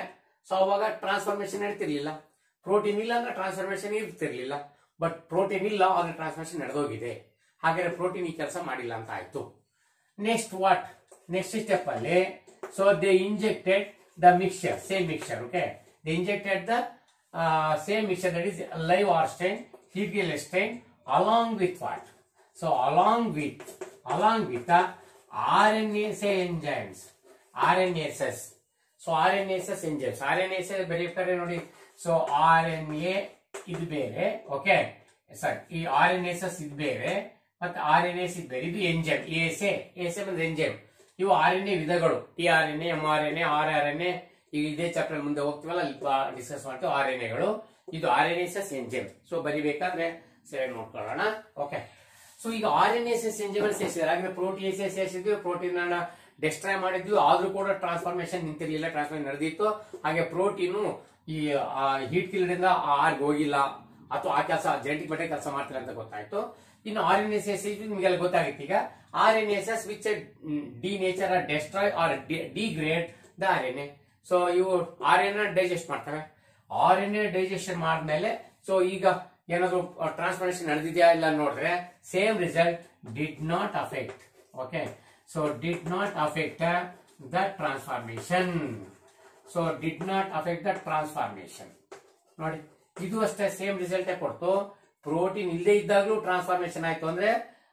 ಸೊ ಅವಾಗ ಟ್ರಾನ್ಸ್ಫಾರ್ಮೇಶನ್ ನಡೀತಿರ್ಲಿಲ್ಲ ಪ್ರೋಟೀನ್ ಇಲ್ಲ ಅಂದ್ರೆ ಟ್ರಾನ್ಸ್ಫಾರ್ಮೇಶನ್ ಇರ್ತಿರ್ಲಿಲ್ಲ ಬಟ್ ಪ್ರೋಟೀನ್ ಇಲ್ಲ ಆದ್ರೆ ಟ್ರಾನ್ಸ್ಫಾರ್ಮೇಶನ್ ನಡೆದೋಗಿದೆ ಹಾಗಾದ್ರೆ ಪ್ರೋಟೀನ್ ಈ ಕೆಲಸ ಮಾಡಿಲ್ಲ ಅಂತ ಆಯ್ತು ನೆಕ್ಸ್ಟ್ ವಾಟ್ ನೆಕ್ಸ್ಟ್ ಸ್ಟೆಪ್ ಅಲ್ಲಿ so they injected the mixture same mixture okay they injected the same mixture that is live R strain heat kill strain along with what so along with along with R N S enzymes R N S S so R N S S enzymes R N S S ಬರೀತಾರೆ ನೋಡಿ so R N A ಇದು ಬೇರೆ okay ಸರಿ ಈ R N S S ಇದು ಬೇರೆ ಮತ್ತೆ R N S ಇದು ಬೇರೆ ಇದು enzyme S A S A ಅಂದ್ರೆ ಎಂಜೈಮ್ ಇವು ಆರ್ ಎನ್ ಎ ವಿಧಗಳು T R N A M R N A R R N A ಈಗ ಇದೇ ಚಾಪ್ಟರ್ ಮುಂದೆ ಹೋಗ್ತೀವಲ್ಲ ಅಲ್ಲಿ ಡಿಸ್ಕಸ್ ಮಾಡ್ತೀವಿ ಆರ್ ಎನ್ ಎಗಳು ಇದು R N S S enzyme so ಬರಿಬೇಕಾದ್ರೆ ಸರಿ ನೋಡ್ಕೊಳ್ಳೋಣ ಓಕೆ ಸೊ ಈಗ R N S S enzyme ಸೇರಿಸಿದ್ರೆ ಹಾಗೆ ಪ್ರೋಟೀನ್ ಎಸ್ ಸೇರಿಸಿದ್ವಿ ಪ್ರೋಟೀನ್ ಅನ್ನ ಡೆಸ್ಟ್ರಾಯ್ ಮಾಡಿದ್ವಿ ಆದ್ರೂ ಕೂಡ ಟ್ರಾನ್ಸ್ಫಾರ್ಮೇಶನ್ ನಿಂತಿರ್ಲಿಲ್ಲ ಟ್ರಾನ್ಸ್ಫಾರ್ಮೇಶನ್ ನಡೆದಿತ್ತು ಹಾಗೆ ಪ್ರೋಟೀನು ಈ ಹೀಟ್ ಕಿಲ್ಡಿಂದ ಆರ್ಗ್ ಹೋಗಿಲ್ಲ ಅಥವಾ ಆ ಕೆಲಸ ಜೆನೆಟಿಕ್ ಬಟ್ಟೆ ಕೆಲಸ ಮಾಡ್ತಾರೆ ಅಂತ ಗೊತ್ತಾಯ್ತು ಇನ್ನು ಆರ್ ಎನ್ ಎಸ್ ಎಸ್ ನಿಮ್ಗೆಲ್ಲ ಗೊತ್ತಾಗಿತ್ತು ಈಗ R N S S which denature or destroy or degrade the R N A so ಇವು ಆರ್ ಎನ್ ಡೈಜೆಸ್ಟ್ ಮಾಡ್ತವೆ ಆರ್ ಎನ್ ಎ ಡೈಜೆಷನ್ ಮಾಡಿದ್ಮೇಲೆ ಸೊ ಈಗ ಏನಾದ್ರು ಟ್ರಾನ್ಸ್ಫಾರ್ಮೇಶನ್ ನಡೆದಿದೆಯಾ ಇಲ್ಲ ನೋಡಿದ್ರೆ same result did not affect okay so did not affect the transformation so did not affect the transformation ನೋಡಿ ಇದು ಅಷ್ಟೇ ಸೇಮ್ ರಿಸಲ್ಟ್ ಕೊಡ್ತು ಪ್ರೋಟೀನ್ ಇಲ್ಲದೆ ಇದ್ದಾಗಲೂ ಟ್ರಾನ್ಸ್ಫಾರ್ಮೇಶನ್ ಆಯ್ತು ಅಂದ್ರೆ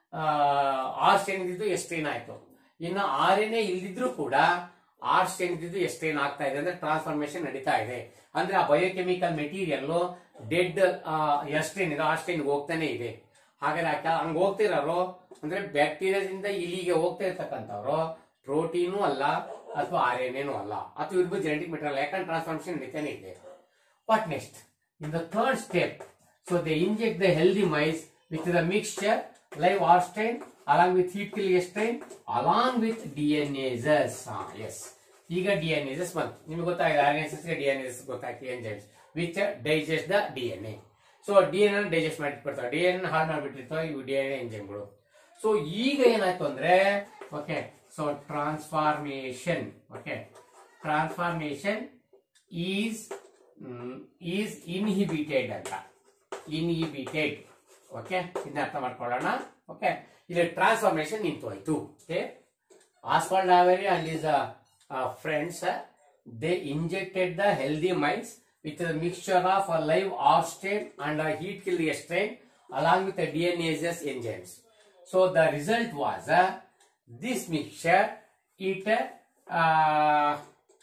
ಆರ್ ಸ್ಟೇನ್ ಇದ್ದಿದ್ದು ಎಸ್ಟ್ರೇನ್ ಆಯ್ತು ಇನ್ನು ಆರ್ ಎನ್ ಎ ಇಲ್ದಿದ್ರು ಕೂಡ ಆರ್ ಸ್ಟೇನ್ ಇದ್ದಿದ್ದು ಎಸ್ಟ್ರೇನ್ ಆಗ್ತಾ ಇದೆ ಅಂದ್ರೆ ಟ್ರಾನ್ಸ್ಫಾರ್ಮೇಶನ್ ನಡೀತಾ ಇದೆ ಅಂದ್ರೆ ಆ ಬಯೋಕೆಮಿಕಲ್ ಮೆಟೀರಿಯಲ್ ಡೆಡ್ ಎಸ್ಟ್ರೇನ್ ಇದೆ ಆರ್ ಸ್ಟೇನ್ ಹೋಗ್ತಾನೆ ಇದೆ ಹಾಗಾದ್ರೆ ಹಂಗ ಹೋಗ್ತಿರೋರು ಅಂದ್ರೆ ಬ್ಯಾಕ್ಟೀರಿಯಾದಿಂದ ಇಲ್ಲಿಗೆ ಹೋಗ್ತಾ ಇರ್ತಕ್ಕಂಥವ್ರು ಪ್ರೋಟೀನು ಅಲ್ಲ ಅಥವಾ ಆರ್ ಎನ್ ಎನೂ ಅಲ್ಲ ಅಥವಾ ಇರ್ಬೋದು ಜೆನೆಟಿಕ್ ಮೆಟೀರಿಯಲ್ ಯಾಕಂದ್ರೆ ಟ್ರಾನ್ಸ್ಫಾರ್ಮೇಶನ್ ನಡೀತಾನೆ ಇದೆ what next in the third step so they inject the healthy mice with the mixture live R strain along with heat kill strain along with D N S S ಈಗ D N S ಬಂತು ನಿಮ್ಗೆ ಗೊತ್ತಾಗಿದೆ R N S D N S ಗೊತ್ತಾಯ್ತು enzymes which digest the D N A so D N N digest ಮಾಡಿಟ್ಬಿಡ್ತಾವೆ D N ಹಾಳು ಮಾಡಿಬಿಟ್ಟಿರ್ತಾವೆ ಇವು D N A ಎಂಜೈಮ್ಗಳು ಸೊ ಈಗ ಏನಾಯ್ತು ಅಂದ್ರೆ okay so transformation okay transformation is is inhibited ಅಂತ ಇನ್ಹಿಬಿಟೆಡ್ ಓಕೆ ಇದನ್ನ ಅರ್ಥ ಮಾಡ್ಕೊಳ್ಳೋಣ ಓಕೆ ಇಲ್ಲಿ ಟ್ರಾನ್ಸ್ಫಾರ್ಮೇಶನ್ ನಿಂತು ಹೋಯ್ತು okay Oswald Avery and his friends they injected the healthy mice with the mixture of a live R strain and a heat killed strain along with the DNases enzymes. So the result was uh, this mixture it uh,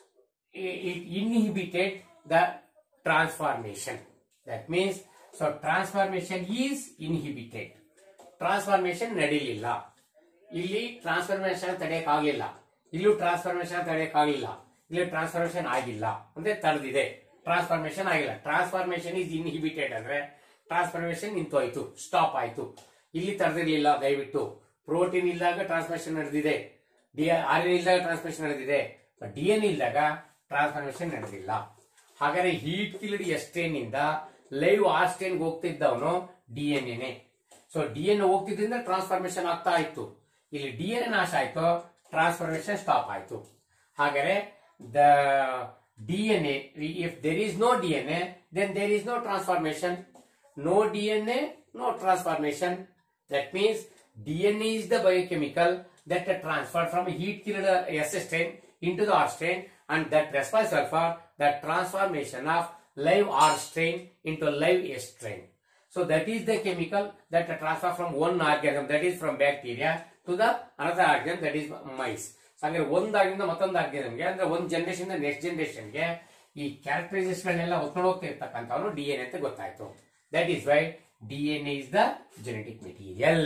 it inhibited the transformation. That means so transformation is inhibited. Transformation ನಡೀಲಿಲ್ಲ ಇಲ್ಲಿ transformation ತಡೆಯಕ್ಕಾಗಲಿಲ್ಲ ಇಲ್ಲೂ transformation ತಡೆಯಕ್ಕಾಗಲಿಲ್ಲ ಇಲ್ಲಿ transformation ಆಗಿಲ್ಲ ಅಂದ್ರೆ ತಡೆದಿದೆ transformation ಆಗಿಲ್ಲ transformation is inhibited ಅಂದ್ರೆ transformation ನಿಂತೋಯ್ತು stop ಆಯ್ತು ಇಲ್ಲಿ ತಡೆದಿರ್ಲಿಲ್ಲ ದಯವಿಟ್ಟು ಪ್ರೋಟೀನ್ ಇಲ್ದಾಗ ಟ್ರಾನ್ಸ್ಫಾರ್ಮೇಶನ್ ನಡೆದಿದೆ ಡಿ ಆರ್ ಎನ್ ಇಲ್ದಾಗ ಟ್ರಾನ್ಸ್ಫಾರ್ಮೇಶನ್ ನಡೆದಿದೆ ಡಿ ಎನ್ ಇಲ್ದಾಗ ಟ್ರಾನ್ಸ್ಫಾರ್ಮೇಶನ್ ನಡೆದಿಲ್ಲ ಹಾಗಾದ್ರೆ ಹೀಟ್ ಕಿಲ್ಡ್ ಎಸ್ಟೇನ್ ಇಂದ ಲೈವ್ ಆರ್ಸ್ಟೇನ್ ಹೋಗ್ತಿದ್ದವನು ಡಿ ಎನ್ ಎನೆ ಸೊ ಡಿ ಎನ್ ಹೋಗ್ತಿದ್ರಿಂದ ಟ್ರಾನ್ಸ್ಫಾರ್ಮೇಶನ್ ಆಗ್ತಾ ಇತ್ತು ಇಲ್ಲಿ ಡಿ ಎನ್ ನಾಶ ಆಯ್ತು ಟ್ರಾನ್ಸ್ಫಾರ್ಮೇಶನ್ ಸ್ಟಾಪ್ ಆಯ್ತು ಹಾಗಾದ್ರೆ the DNA, if there is no DNA, then there is no transformation. No DNA, no transformation. That means DNA is the biochemical that are transferred from heat killed S strain into the R strain and that responsible for the transformation of live R strain into live S strain. So that is the chemical that transfer from one organism that is from bacteria to the another organism that is mice. ಹಾಗೆ ಒಂದಾಗಿಂದ ಮತ್ತೊಂದು ಆರ್ಗ್ಯಾನಿಮ್ಗೆ ಅಂದ್ರೆ ಒಂದ್ generation next ಜನರೇಷನ್ಗೆ ಈ ಕ್ಯಾರೆಕ್ಟರೈಸೇಷನ್ಗಳನ್ನೆಲ್ಲ ಹೊತ್ಕೊಂಡು ಹೋಗ್ತಾ ಇರ್ತಕ್ಕಂಥವ್ರು D N ಅಂತ ಗೊತ್ತಾಯ್ತು that is why D N A is the genetic material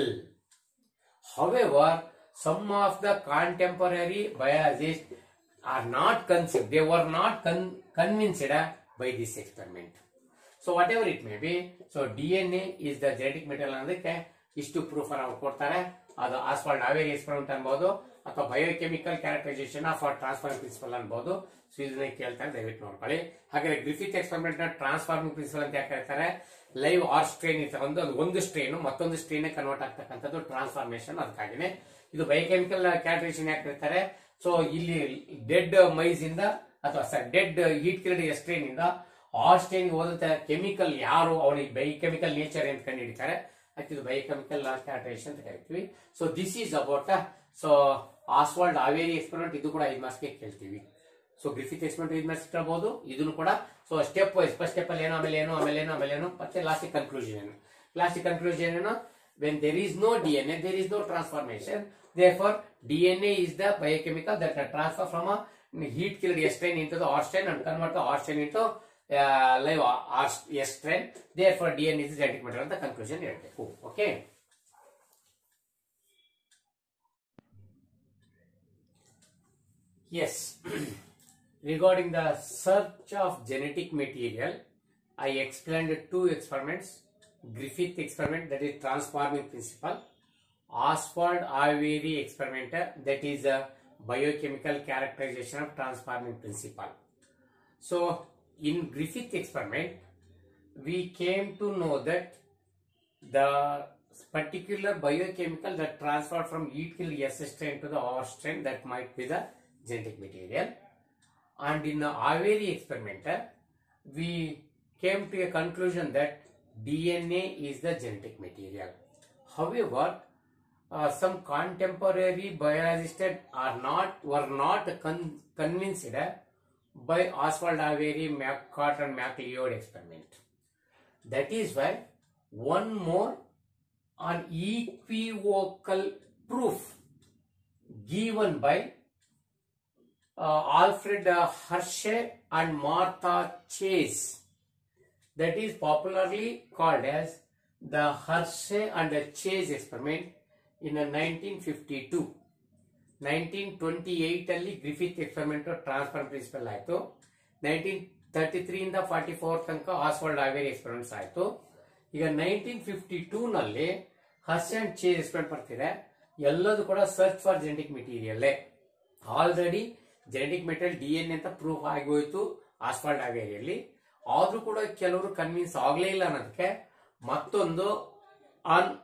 However, some of the contemporary biologists are not conceived, they were not con- convinced uh, by this experiment. So whatever it may be, so DNA is the genetic material ಅನ್ನೋದಕ್ಕೆ ಇಷ್ಟು proof ನಾವು ಕೊಡ್ತಾರೆ ಅದು ಆಸ್ವಾಲ್ಡ್ ಅವೇರಿ experiment ಅನ್ಬೋದು ಅಥವಾ biochemical characterization of transforming principle ಅನ್ಬೋದು so ಇದನ್ನ ಕೇಳ್ತಾರೆ ದಯವಿಟ್ಟು ನೋಡ್ಕೊಳ್ಳಿ ಹಾಗೆ ಗ್ರಿಫಿತ್ ಎಕ್ಸ್ಪೆರಿಮೆಂಟ್ ನ ಟ್ರಾನ್ಸ್ಫಾರ್ಮಿಂಗ್ ಪ್ರಿನ್ಸಿಪಲ್ ಅಂತ ಯಾಕೆ ಕರೀತಾರೆ ಲೈವ್ ಆರ್ ಸ್ಟ್ರೇನ್ ಇರ್ತದೆ ಒಂದು ಒಂದು ಸ್ಟ್ರೇನ್ ಮತ್ತೊಂದು ಸ್ಟ್ರೇನ್ ಕನ್ವರ್ಟ್ ಆಗ್ತಕ್ಕಂಥದ್ದು ಟ್ರಾನ್ಸ್ಫಾರ್ಮೇಶನ್ ಅದಕ್ಕಾಗಿನೇ ಇದು ಬಯೋಕೆಮಿಕಲ್ ಕ್ಯಾರೆಕ್ಟರೈಸೇಷನ್ ಯಾಕೆ ಕರೀತಾರೆ ಸೊ ಇಲ್ಲಿ ಡೆಡ್ ಮೈಸ್ ಇಂದ ಅಥವಾ ಡೆಡ್ ಹೀಟ್ ಕಿಲ್ಡ್ ಎಸ್ಟ್ರೇನ್ ಇಂದ ಆಸ್ಟ್ರೇನ್ ಹೋದಂತ ಕೆಮಿಕಲ್ ಯಾರು ಅವನಿಗೆ ಬೈ ಕೆಮಿಕಲ್ ನೇಚರ್ ಅಂತ ಕಂಡು ಹಿಡಿತಾರೆ ಇದು ಬಯೋಕೆಮಿಕಲ್ ಕ್ಯಾಟರೇಷನ್ ಅಂತ ಕರಿತೀವಿ so this is about so Oswald Avery experiment ಇದು ಕೂಡ ಐದು ಮಾರ್ಕ್ಸ್ಗೆ ಕೇಳ್ತೀವಿ ಸೊ ಗ್ರಿಫಿತ್ ಎಕ್ಸ್ಪೆರಿಮೆಂಟ್ ಐದು ಮಾರ್ಕ್ಸ್ ಕೇಳಬಹುದು ಇದನ್ನು ಕೂಡ so step wise first step ಅಲ್ಲಿ ಏನೋ ಆಮೇಲೆ ಏನೋ ಆಮೇಲೆ ಏನೋ ಆಮೇಲೆ ಏನೋ ಮತ್ತೆ ಲಾಸ್ಟ್ ಕನ್ಕ್ಲೂಷನ್ ಏನು ಲಾಸ್ಟ್ ಕನ್ಕ್ಲೂಷನ್ ಏನು when there is no DNA, there is no transformation. Therefore, DNA is the biochemical that can transfer from a heat killed S strain into the R strain and convert the R strain into uh, live R S strain. Therefore, DNA is the genetic material. The conclusion ಹೇಳ್ಬೇಕು okay. Yes, regarding the search of genetic material, I explained two experiments. Griffith experiment that is transforming principle, Oswald Avery experiment that is a biochemical characterization of transforming principle. So in Griffith experiment, we came to know that the particular biochemical that transferred from heat killed S strain to the R strain that might be the genetic material. And in the Avery experiment, we came to a conclusion that DNA is the genetic material. However, uh, some contemporary biologists are not were not con- convinced by Oswald Avery, McCart, and MacLeod experiment. That is why one more unequivocal proof given by uh, Alfred uh, Hershey and Martha Chase that is popularly called as the Hershey and the Chase experiment in 1952. 1928 ಅಲ್ಲಿ Griffith experiment transfer principle ಆಯಿತು nineteen thirty three ಇಂದ forty four ತನಕ Oswald ಆವೇರಿ experiments ಆಯಿತು ಈಗ nineteen fifty two ನಲ್ಲಿ Harsh and chase experiment ಬರ್ತಿದೆ ಎಲ್ಲದೂ ಕೂಡ ಸರ್ಚ್ ಫಾರ್ ಜೆನೆಟಿಕ್ ಮೆಟೀರಿಯಲ್ಲೇ already genetic material D N ಅಂತ ಪ್ರೂಫ್ ಆಗಿ ಹೋಯ್ತು ಆಸ್ವಾಲ್ಡ್ ಆವೇರಿಯಲ್ಲಿ ಆದ್ರೂ ಕೂಡ ಕೆಲವರು ಕನ್ವಿನ್ಸ್ ಆಗ್ಲೇ ಇಲ್ಲ ಅನ್ನೋದಕ್ಕೆ ಮತ್ತೊಂದು ಅನ್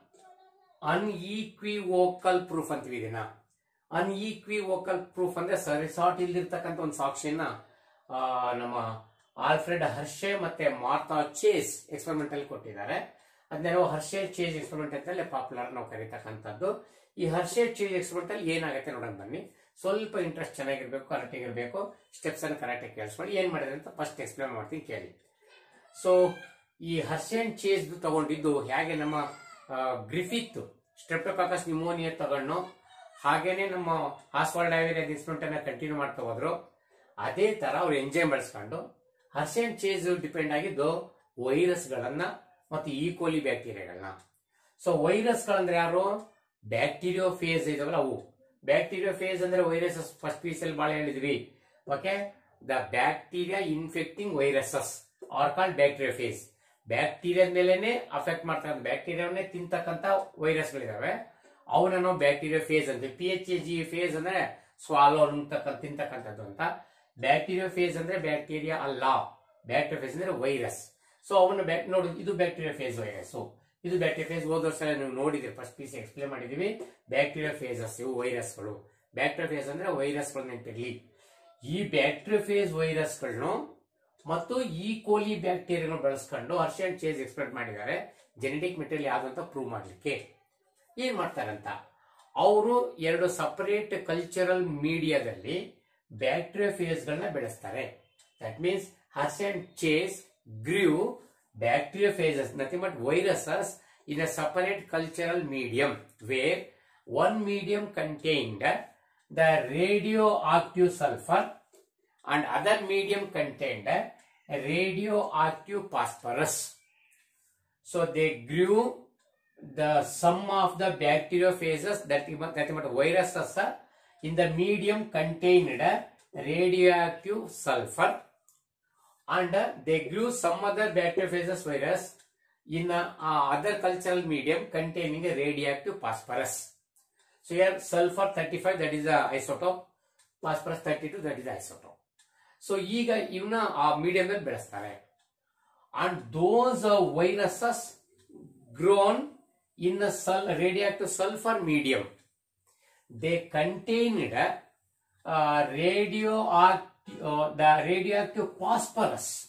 ಅನ್ಈಕ್ವಿವೋಕಲ್ ಪ್ರೂಫ್ ಅಂತೀವಿ ಇದನ್ನ ಅನ್ಈಕ್ವಿವೋಕಲ್ ಪ್ರೂಫ್ ಅಂದ್ರೆ ಸರಿಸಾಟ್ ಇಲ್ದಿರ್ತಕ್ಕಂಥ ಒಂದು ಸಾಕ್ಷಿಯನ್ನ ಆ, ನಮ್ಮ ಆಲ್ಫ್ರೆಡ್ ಹರ್ಷೆ ಮತ್ತೆ ಮಾರ್ತಾ ಚೇಸ್ ಎಕ್ಸ್ಪೆರಿಮೆಂಟ್ ಅಲ್ಲಿ ಕೊಟ್ಟಿದ್ದಾರೆ ಅದನ್ನ ನಾವು ಹರ್ಷೆ ಚೇಸ್ ಎಕ್ಸ್ಪೆರಿಮೆಂಟ್ ಅಂತಲೇ ಪಾಪ್ಯುಲರ್ ನಾವು ಕರೀತಕ್ಕಂಥದ್ದು ಈ ಹರ್ಷೆ ಚೇಸ್ ಎಕ್ಸ್ಪೆರಿಮೆಂಟ್ ಅಲ್ಲಿ ಏನಾಗುತ್ತೆ ನೋಡೋಣ ಬನ್ನಿ ಸ್ವಲ್ಪ ಇಂಟ್ರೆಸ್ಟ್ ಚೆನ್ನಾಗಿರ್ಬೇಕು ಕರೆಕ್ಟ್ ಆಗಿರ್ಬೇಕು ಸ್ಟೆಪ್ಸ್ ಅನ್ನು ಕರೆಕ್ಟಾಗಿ ಕೇಳಿಸ್ಕೊಂಡು ಏನ್ ಮಾಡಿದ್ರೆ ಅಂತ ಫಸ್ಟ್ ಎಕ್ಸ್ಪ್ಲೇನ್ ಮಾಡ್ತೀನಿ ಕೇಳಿ ಸೊ ಈ ಹರ್ಷನ್ ಚೇಸ್ ತಗೊಂಡಿದ್ದು ಹೇಗೆ ನಮ್ಮ ಗ್ರಿಫಿತ್ ಸ್ಟ್ರೆಪ್ಟೋಕಾಕಸ್ ನ್ಯೂಮೋನಿಯಾ ತಗೊಂಡು ಹಾಗೇನೆ ನಮ್ಮ ಹಾಸ್ವಾಲ್ಡ್ ಆವೇರಿಯಾ ಇನ್ಸ್ಟ್ರೂಮೆಂಟ್ ಅನ್ನ ಕಂಟಿನ್ಯೂ ಮಾಡ್ತಾ ಹೋದ್ರು ಅದೇ ತರ ಅವ್ರು ಎಂಜಾಯ್ ಬಳಸ್ಕೊಂಡು ಹರ್ಷನ್ ಚೇಸ್ ಡಿಪೆಂಡ್ ಆಗಿದ್ದು ವೈರಸ್ಗಳನ್ನ ಮತ್ತು ಈಕೋಲಿ ಬ್ಯಾಕ್ಟೀರಿಯಾಗಳನ್ನ ಸೊ ವೈರಸ್ಗಳಂದ್ರೆ ಯಾರು ಬ್ಯಾಕ್ಟೀರಿಯೋ ಫೇಸ್ ಇದಾವಲ್ಲ ಅವು ಬ್ಯಾಕ್ಟೀರಿಯೋ ಫೇಸ್ ಅಂದ್ರೆ ವೈರಸ್ ಫಸ್ಟ್ ಪೀಸ್ ಅಲ್ಲಿ ಬಾಳೆ ಹೇಳಿದ್ವಿ okay the bacteria infecting viruses are called bacteria phage ಬ್ಯಾಕ್ಟೀರಿಯಾದ ಮೇಲೆನೆ ಅಫೆಕ್ಟ್ ಮಾಡ್ತಕ್ಕಂಥ ಬ್ಯಾಕ್ಟೀರಿಯಾವನ್ನೇ ತಿಂತಕ್ಕಂಥ ವೈರಸ್ಗಳಿದಾವೆ ಅವನ್ನ ನಾವು ಬ್ಯಾಕ್ಟೀರಿಯಾ ಫೇಸ್ ಅಂತೀವಿ P H A G phage ಅಂದ್ರೆ ಸ್ವಾಲೋ ತಿಂತಕ್ಕಂಥದ್ದು ಅಂತ ಬ್ಯಾಕ್ಟೀರಿಯಾ ಫೇಸ್ ಅಂದ್ರೆ ಬ್ಯಾಕ್ಟೀರಿಯಾ ಅಲ್ಲ ಬ್ಯಾಕ್ಟೀರಿಯಾ ಫೇಸ್ ಅಂದ್ರೆ ವೈರಸ್ ಸೊ ಅವನ್ನ ಬ್ಯಾಕ್ ನೋಡಿ ಇದು ಬ್ಯಾಕ್ಟೀರಿಯಾ ಫೇಸ್ ವೈರಸ್ ಇದು ಬ್ಯಾಕ್ಟೀರಿಯಾ ಫೇಸ್ ಹೋದ ವರ್ಷ ನೀವು ನೋಡಿದ್ರಿ ಫಸ್ಟ್ ಪೀಸ್ ಎಕ್ಸ್ಪ್ಲೇನ್ ಮಾಡಿದೀವಿ ಬ್ಯಾಕ್ಟೀರಿಯಾ ಫೇಸಸ್ ಇವು ವೈರಸ್ಗಳು ಬ್ಯಾಕ್ಟೀರಿಯಾ ಫೇಸ್ ಅಂದ್ರೆ ವೈರಸ್ಗಳು ನೆನಪಿರ್ಲಿ ಈ ಬ್ಯಾಕ್ಟೀರಿಯಾ ಫೇಸ್ ವೈರಸ್ಗಳನ್ನು ಮತ್ತು ಈ ಕೋಲಿ ಬ್ಯಾಕ್ಟೀರಿಯಾಗಳನ್ನು ಬಳಸ್ಕೊಂಡು ಹರ್ಷನ್ ಚೇಸ್ ಎಕ್ಸ್ಪೆಕ್ಟ್ ಮಾಡಿದ್ದಾರೆ ಜೆನೆಟಿಕ್ ಮೆಟೀರಿಯಲ್ ಯಾವ್ದು ಅಂತ ಪ್ರೂವ್ ಮಾಡ್ಲಿಕ್ಕೆ ಏನ್ ಮಾಡ್ತಾರಂತ ಅವರು ಎರಡು ಸಪರೇಟ್ ಕಲ್ಚರಲ್ ಮೀಡಿಯಾದಲ್ಲಿ ಬ್ಯಾಕ್ಟೀರಿಯಾ ಫೇಸ್ ಗಳನ್ನ ಬೆಳೆಸ್ತಾರೆ that means Hershey and Chase grew bacteria phages nothing but viruses in a separate cultural medium where one medium contained the radioactive sulphur and other medium contained a radioactive phosphorus. So they grew the sum of the bacteriophages that that is viruses uh, in the medium contained uh, radioactive sulfur and uh, they grew some other bacteriophages virus in uh, uh, other cultural medium containing a radioactive phosphorus. So here sulfur 35 that is the isotope, phosphorus 32 that is the isotope. So ಈಗ ಇವನ್ನ ಆ medium ಬೆಳೆಸ್ತಾರೆ and those viruses grown in ಸಲ್ radioactive sulphur medium they contained radio uh, the radioactive phosphorus,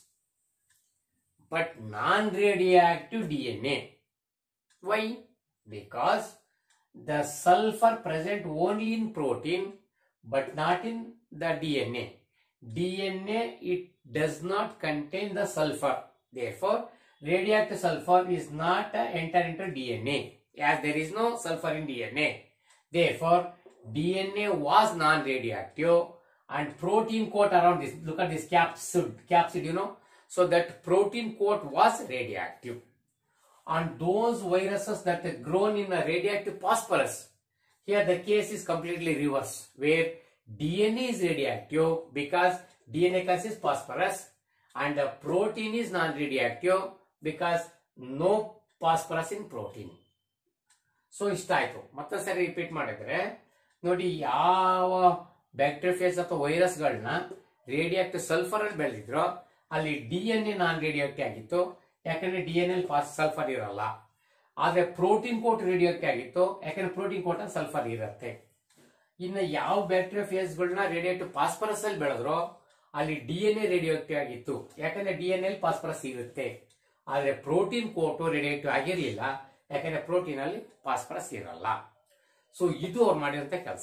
but non-radioactive DNA. Why? Because the sulfur present only in protein, but not in the DNA. DNA it does not contain the sulfur. Therefore, radioactive sulfur is not uh, enter into DNA as there is no sulfur in DNA. Therefore, DNA was non-radioactive and protein coat around this. Look at this capsid, capsid, you know. So that protein coat was radioactive. On those viruses that are grown in a radioactive phosphorus, here the case is completely reverse, where DNA is radioactive because DNA consists phosphorus and the protein is non-radioactive because no phosphorus in protein. So ಇಷ್ಟ ಆಯ್ತು ಮತ್ತೊಂದು ಸರಿ repeat ಮಾಡಿದ್ರೆ ನೋಡಿ ಯಾವ ಬ್ಯಾಕ್ಟೀರಿಯಫೇಸ್ ಅಥವಾ ವೈರಸ್ಗಳನ್ನ radioactive sulphur ಅಲ್ಲಿ ಬೆಳೆದಿದ್ರು ಅಲ್ಲಿ D N A non radioactive ಆಗಿತ್ತು ಯಾಕಂದ್ರೆ ಡಿ ಎನ್ ಎಲ್ ಸಲ್ಫರ್ ಇರಲ್ಲ ಆದ್ರೆ ಪ್ರೋಟೀನ್ ಕೋಟ್ ರೇಡಿಯೋಕ್ಟಿವ್ ಆಗಿತ್ತು ಯಾಕಂದ್ರೆ ಪ್ರೋಟೀನ್ ಕೋಟ್ ಅಲ್ಲಿ ಸಲ್ಫರ್ ಇರುತ್ತೆ ಇನ್ನು ಯಾವ ಬ್ಯಾಕ್ಟೀರಿಯಫೇಸ್ಗಳನ್ನ ರೇಡಿಯೋಕ್ಟಿವ್ ಫಾಸ್ಫರಸ್ ಅಲ್ಲಿ ಬೆಳೆದ್ರು ಅಲ್ಲಿ ಡಿ ಎನ್ ಎ ರೇಡಿಯೋಕ್ಟಿವ್ ಆಗಿತ್ತು ಯಾಕಂದ್ರೆ ಡಿ ಎನ್ ಎಲ್ ಫಾಸ್ಫರಸ್ ಇರುತ್ತೆ ಆದ್ರೆ ಪ್ರೋಟೀನ್ ಕೋಟು ರೇಡಿಯೋಕ್ಟಿವ್ ಆಗಿರಲಿಲ್ಲ ಯಾಕಂದ್ರೆ ಪ್ರೋಟೀನ್ ಅಲ್ಲಿ ಫಾಸ್ಫರಸ್ ಇರಲ್ಲ ಸೊ ಇದು ಅವ್ರು ಮಾಡಿದಂತ ಕೆಲಸ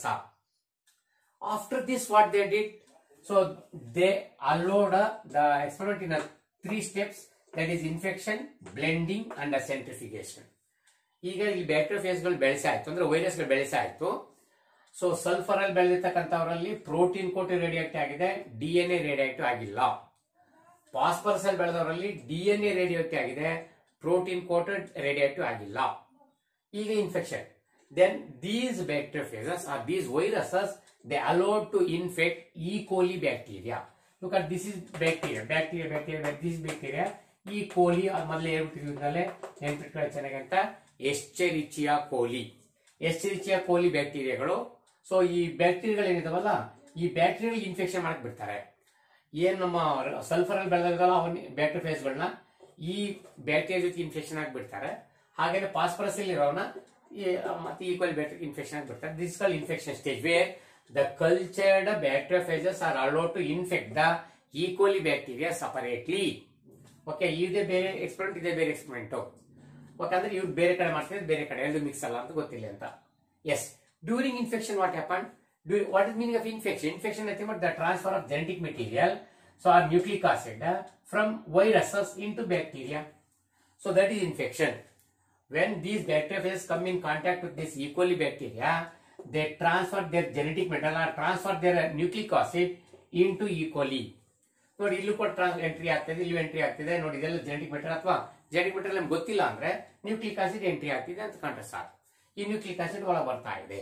after this what they did so they allowed the experiment in three steps that is infection blending and centrifugation ಈಗ ಇಲ್ಲಿ ಬ್ಯಾಕ್ಟೀರಿಯಫೇಸ್ಗಳು ಬೆಳೆಸಿ ಆಯ್ತು ಅಂದ್ರೆ ವೈರಸ್ಗಳು ಬೆಳೆಸಿ ಆಯ್ತು ಸೊ ಸಲ್ಫರ್ ಅಲ್ಲಿ ಬೆಳೆದಿರ್ತಕ್ಕಂಥವರಲ್ಲಿ ಪ್ರೋಟೀನ್ ಕೋಟಿ ರೇಡಿಯಾಕ್ಟಿವ್ ಆಗಿದೆ ಡಿ ಎನ್ ಎ ರೇಡಿಯಾಕ್ಟಿವ್ ಆಗಿಲ್ಲ ಫಾಸ್ಫರಸ್ ಅಲ್ಲಿ ಬೆಳೆದವರಲ್ಲಿ ಡಿ ಎನ್ ಎ ರೇಡಿಯಾಕ್ಟಿವ್ ಆಗಿದೆ ಪ್ರೋಟೀನ್ ಕೋಟೆಡ್ ರೇಡಿಯಾಕ್ಟಿವ್ ಆಗಿಲ್ಲ ಈಗ infection then these bacteriophages are these viruses they allowed to infect E coli bacteria look at this is bacteria bacteria bacteria this bacteria E coli ಮೊದಲೇ ಹೇಳ್ಬಿಟ್ಟಿದ್ಮೇಲೆ ನೆನ್ಪಿಟ್ಕೊಳ್ಳಿ ಚೆನ್ನಾಗಿ ಅಂತ ಎಶ್ಚರಿಚಿಯಾ ಕೋಲಿ ಎಶ್ಚರಿಚಿಯಾ ಕೋಲಿ ಬ್ಯಾಕ್ಟೀರಿಯಾಗಳು so ಈ ಬ್ಯಾಕ್ಟೀರಿಯಾಗಳು ಏನಿದಾವಲ್ಲ ಈ ಬ್ಯಾಕ್ಟೀರಿಯಾ ಇನ್ಫೆಕ್ಷನ್ ಮಾಡಕ್ ಬಿಡ್ತಾರೆ ಏನ್ ನಮ್ಮ ಸಲ್ಫರ್ ಅಲ್ಲಿ ಬೆಳೆದಾಗಲ್ಲ ಅವನ್ ಬ್ಯಾಕ್ಟೀರಿಯಾ ಈ ಬ್ಯಾಕ್ಟೀರಿಯಾ ಜೊತೆ ಇನ್ಫೆಕ್ಷನ್ ಆಗಿಬಿಡ್ತಾರೆ ಹಾಗೇನೆ ಫಾಸ್ಫರಸ್ ಅಲ್ಲಿ ಇರೋನ ಮತ್ತೆ ಈಕ್ವಲ್ ಬ್ಯಾಕ್ಟೀರಿಯಾ ಇನ್ಫೆಕ್ಷನ್ ಆಗಿಬಿಡ್ತಾರೆ this call infection stage where the cultured bacteriophages are allowed to infect the E coli bacteria separately okay ಇದೇ ಬೇರೆ ಎಕ್ಸ್ಪೆರಿಮೆಂಟ್ ಇದೆ ಬೇರೆ ಎಕ್ಸ್ಪೆರಿಮೆಂಟ್ ಓಕೆ ಅಂದ್ರೆ ಇವ್ರು ಬೇರೆ ಕಡೆ ಮಾಡ್ತಿದ್ರೆ ಬೇರೆ ಕಡೆ ಎಂದು ಮಿಕ್ಸ್ ಅಲ್ಲ ಅಂತ ಗೊತ್ತಿಲ್ಲ ಅಂತ ಎಸ್ during infection what happen what is meaning of infection infection nothing but the transfer of genetic material so our nucleic acid uh, from viruses into bacteria. So that is infection. When these bacteriophages come in contact with this E. coli bacteria, they transfer their genetic material or transfer their uh, nucleic acid into E. coli. ನೋಡಿ ಇಲ್ಲೂ ಕೂಡ ಟ್ರಾನ್ಸ್ entry ಆಗ್ತಿದೆ ಇಲ್ಲೂ entry ಆಗ್ತಿದೆ ನೋಡಿ ಇದೆಲ್ಲ genetic material ಅಥವಾ genetic material ನಮ್ಗೆ ಗೊತ್ತಿಲ್ಲ ಅಂದ್ರೆ ನ್ಯೂಕ್ಲಿಕ್ ಆಸಿಡ್ ಎಂಟ್ರಿ ಆಗ್ತಿದೆ ಅಂತ ಕಂಡ್ರೆ ಸಾಕು ಈ ನ್ಯೂಕ್ಲಿಕ್ ಆಸಿಡ್ ಒಳಗೆ ಬರ್ತಾ ಇದೆ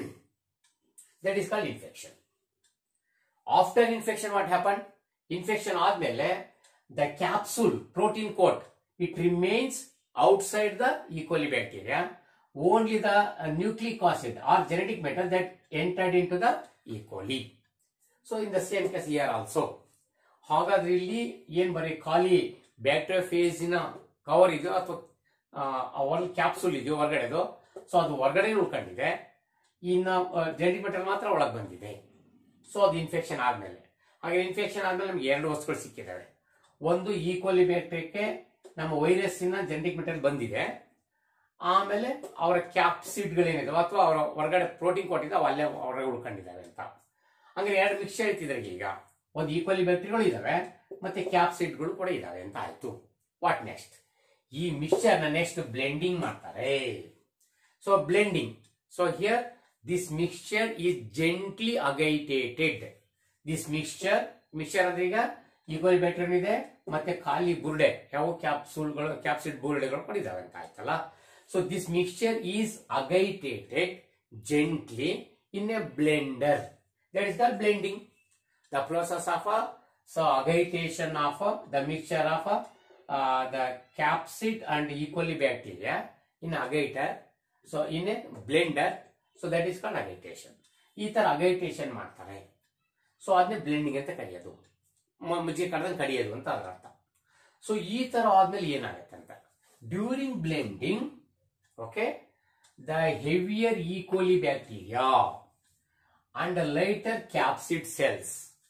that is called infection after infection what happen infection ಆದ್ಮೇಲೆ the capsule protein coat it remains outside the E coli bacteria only the nucleic acid or genetic matter that entered in to the E coli so in the same case here also ಹಾಗಾದ್ರೆ ಇಲ್ಲಿ ಏನ್ ಬರೀ ಖಾಲಿ bacteria cover ಇದೆಯೋ ಅಥವಾ ಒಳಗೆ capsule ಇದೆಯೋ ಹೊರಗಡೆದು so ಅದು ಹೊರಗಡೆ ಉಳ್ಕೊಂಡಿದೆ ಇನ್ನು ಜೆನೆಟಿಕ್ ಮೆಟರ್ ಮಾತ್ರ ಒಳಗೆ ಬಂದಿದೆ ಸೊ ಅದು ಇನ್ಫೆಕ್ಷನ್ ಆದ್ಮೇಲೆ ಹಾಗೆ ಇನ್ಫೆಕ್ಷನ್ ಆದ್ಮೇಲೆ ನಮ್ಗೆ ಎರಡು ವಸ್ತುಗಳು ಸಿಕ್ಕಿದ್ದಾವೆ ಒಂದು ಈಕ್ವಲಿ ಬ್ಯಾಕ್ಟೀರಿಯಾಕ್ಕೆ ನಮ್ಮ ವೈರಸ್ಸಿನ ಜೆನೆಟಿಕ್ ಮೆಟೀರಿಯಲ್ ಬಂದಿದೆ ಆಮೇಲೆ ಅವರ ಕ್ಯಾಪ್ಸಿಡ್ಗಳೇನಿದಾವೆ ಅಥವಾ ಅವರ ಹೊರಗಡೆ ಪ್ರೋಟೀನ್ ಕೊಟ್ಟಿದ್ದಾವೆ ಅಲ್ಲೇ ಹೊರಗಡೆ ಉಳ್ಕೊಂಡಿದ್ದಾವೆ ಅಂತ ಹಂಗಾರೆ ಎರಡು ಮಿಕ್ಸ್ಚರ್ ಇತ್ತಿದ್ರೆ ಈಗ ಒಂದು ಈಕ್ವಲಿ ಬ್ಯಾಕ್ಟೀರಿಯಾಗಳು ಇದಾವೆ ಮತ್ತೆ ಕ್ಯಾಪ್ಸಿಡ್ಗಳು ಕೂಡ ಇದಾವೆ ಅಂತ ಆಯ್ತು ವಾಟ್ ನೆಕ್ಸ್ಟ್ ಈ ಮಿಕ್ಸ್ಚರ್ ನ ನೆಕ್ಸ್ಟ್ ಬ್ಲೆಂಡಿಂಗ್ ಮಾಡ್ತಾರೆ so blending so here this mixture is gently agitated this mixture mixture ಅಂದ್ರೆ ಈಗ ಈಕ್ವಲ್ ಬ್ಯಾಕ್ಟೀರಿಯಾ ಇದೆ ಮತ್ತೆ ಖಾಲಿ ಬುರ್ಡೆ ಯಾವ ಕ್ಯಾಪ್ಸೂಲ್ಗಳು ಕ್ಯಾಪ್ಸಿಡ್ ಬುರ್ಡೆಗಳು ಕೂಡ ಇದಾವೆ ಅಂತ ಆಯ್ತಲ್ಲ so this mixture is agitated gently in a blender that is the blending the process of so agitation of the mixture of the capsid and E coli bacteria in agitator so in a blender so that is called agitation ಈ ತರ ಅಗೈಟೇಷನ್ ಮಾಡ್ತಾರೆ so ಅದನ್ನೇ blending ಅಂತ ಕರೆಯೋದು ಮಜ್ಜಿಗೆ ಕಡ್ದಂಗೆ ಕಡಿಯೋದು ಅಂತ ಅದರ ಅರ್ಥ ಸೊ ಈ ತರ ಆದ್ಮೇಲೆ ಏನಾಗುತ್ತೆ ಅಂತ during blending okay the heavier E coli bacteria and lighter capsid cells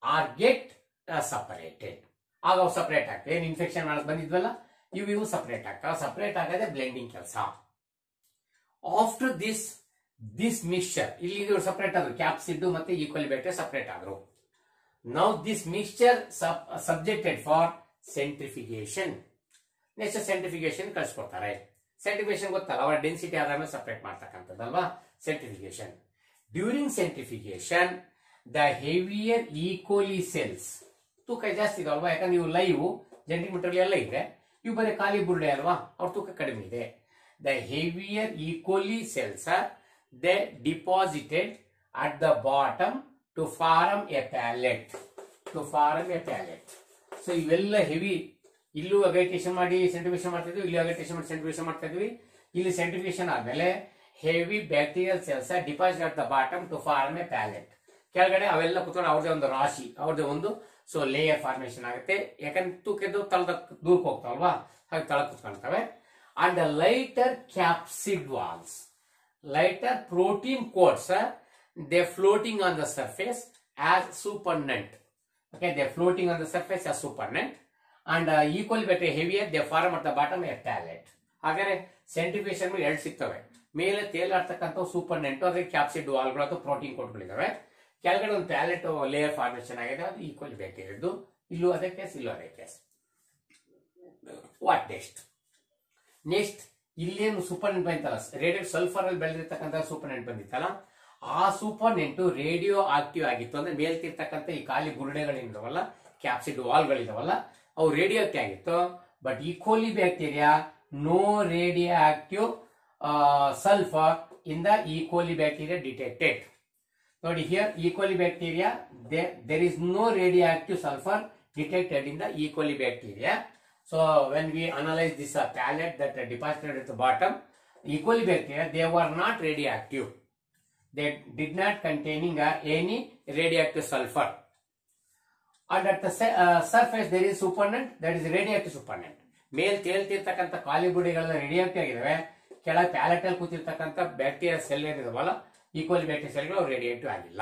are get separated ಆಗ ಅವು ಸಪರೇಟ್ ಆಗ್ತವೆ ಏನು ಇನ್ಫೆಕ್ಷನ್ ಮಾಡಕ್ ಬಂದಿದ್ವಲ್ಲ ಇವು ಇವು ಸಪರೇಟ್ ಆಗ್ತಾವ ಸಪರೇಟ್ ಆಗದೆ ಬ್ಲೆಂಡಿಂಗ್ ಕೆಲಸ ಆಫ್ಟರ್ ದಿಸ್ ದಿಸ್ ಮಿಕ್ಸ್ಚರ್ ಇಲ್ಲಿ ಸಪರೇಟ್ ಆದ್ರು ಕ್ಯಾಪ್ಸಿಡ್ ಮತ್ತೆ ಈಕ್ವಲ್ ಬ್ಯಾಕ್ಟೀರಿಯಾ ಸಪರೇಟ್ ಆದ್ರು now this mixture subjected for centrifugation next centrifugation ಕಳ್ಸಿಕೊಡ್ತಾರೆ ಸೆಂಟ್ರಿಫಿಕೇಶನ್ ಗೊತ್ತಲ್ಲ ಅವರ ಡೆನ್ಸಿಟಿ ಆದ್ಮೇಲೆ ಸಪರೇಟ್ ಮಾಡ್ತಕ್ಕಂಥದ್ದಲ್ವಾ centrifugation during centrifugation the heavier E coli cells ತೂಕ ಜಾಸ್ತಿ ಇದೆ ಅಲ್ವಾ ಯಾಕಂದ್ರೆ ಇವು ಲೈವ್ ಜೆನೆಟಿಕ್ ಮೆಟೀರಿಯಲ್ ಎಲ್ಲ ಇದೆ ಇವು ಬರೀ ಖಾಲಿ ಬುರುಡೆ ಅಲ್ವಾ ಅವ್ರ ತೂಕ ಕಡಿಮೆ ಇದೆ the heavier E coli cells they deposited at the bottom to form a pellet to form a pellet so ಇವೆಲ್ಲ ಹೆವಿ ಇಲ್ಲೂ ಅಗೈಟೇಷನ್ ಮಾಡಿ ಸೆಂಟ್ರಿಫಿಕೇಶನ್ ಮಾಡ್ತಾ ಇದ್ವಿ ಇಲ್ಲಿ ಅಗೈಟೇಷನ್ ಮಾಡಿ ಸೆಂಟ್ರಿಫಿಕೇಶನ್ ಮಾಡ್ತಾ ಇದ್ವಿ ಇಲ್ಲಿ ಸೆಂಟ್ರಿಫಿಕೇಶನ್ ಆದ್ಮೇಲೆ heavy bacterial cells deposit at the bottom to form a pellet ಕೆಳಗಡೆ ಅವೆಲ್ಲ ಕುತ್ಕೊಂಡು ಅವ್ರದೇ ಒಂದು ರಾಶಿ ಅವ್ರದೇ ಒಂದು ಸೊ ಲೇಯರ್ ಫಾರ್ಮೇಶನ್ ಆಗುತ್ತೆ ಯಾಕಂದ್ರೆ ತೂಕದ್ದು ತಳದ ದೂರಕ್ಕೆ ಹೋಗ್ತಾವಲ್ವಾ ಹಾಗೆ ತಳ ಕುತ್ಕೊಳ್ತವೆ and lighter capsid walls lighter protein coats uh, they're floating on the surface as supernant okay they're floating on the surface as supernant and uh, equally better heavier they form at the bottom a pallet ಹಾಗಾದ್ರೆ ಸೆಂಟ್ರಿಫಿಕೇಶನ್ ಎರಡು ಸಿಗ್ತವೆ ಮೇಲೆ ತೇಲಾಡ್ತಕ್ಕಂಥ super ನೆಂಟು ಅದೇ capsid ವಾಲ್ಗಳು ಅಥವಾ protein ಕೋಟ್ಗಳಿದಾವೆ ಕೆಳಗಡೆ ಒಂದು palette layer formation ಆಗಿದೆ ಅದು ಈಕ್ವಲಿ ಬೇಕಿರೋದು ಇಲ್ಲೂ ಅದೇ ಕೇಸ್ ಇಲ್ಲೂ ಅದೇ ಕೇಸ್ ವಾಟ್ ನೆಕ್ಸ್ಟ್ ನೆಕ್ಸ್ಟ್ ಇಲ್ಲೇನು ಸೂಪರ್ ನೆಂಟ್ ಬಂದಿತ್ತಲ್ಲ ರೇಡಿಯೋ ಸಲ್ಫರ್ ಅಲ್ಲಿ ಬೆಳೆದಿರ್ತಕ್ಕಂಥ ಸೂಪರ್ ನೆಂಟ್ ಬಂದಿತ್ತಲ್ಲ ಆ ಸೂಪರ್ ನೆಂಟು ರೇಡಿಯೋ ಆಕ್ಟಿವ್ ಆಗಿತ್ತು ಅಂದ್ರೆ ಮೇಲ್ತಿರ್ತಕ್ಕಂಥ ಈ ಖಾಲಿ ಬುರುಡೆಗಳಿದಾವಲ್ಲ ಕ್ಯಾಪ್ಸಿಡ್ ವಾಲ್ಗಳಿದಾವಲ್ಲ ಅವು ರೇಡಿಯೋ ಆಕ್ಟಿವ್ ಆಗಿತ್ತು but E coli bacteria no radioactive sulphur in the E coli bacteria detected ನೋಡಿ here E coli bacteria there is no radioactive sulphur detected in the E coli bacteria So when we analyze this uh, pallet that uh, deposited at the bottom, E. coli bacteria, they were not radioactive. They did not containing uh, any radioactive sulfur. And at the se- uh, surface there is supernatant, that is radioactive supernatant. ಮೇಲ್ ತೇಲ್ತಿರ್ತಕ್ಕಂಥ ಖಾಲಿ ಬುಡಿಗಳೆಲ್ಲ radioactive ಆಗಿದಾವೆ ಕೆಳಗೆ pellet ಅಲ್ಲಿ ಕೂತಿರ್ತಕ್ಕಂಥ bacteria cell ಏನಿದಾವಲ್ಲ E coli bacteria ಸೆಲ್ಗಳು ರೇಡಿಯೇಟಿವ್ ಆಗಿಲ್ಲ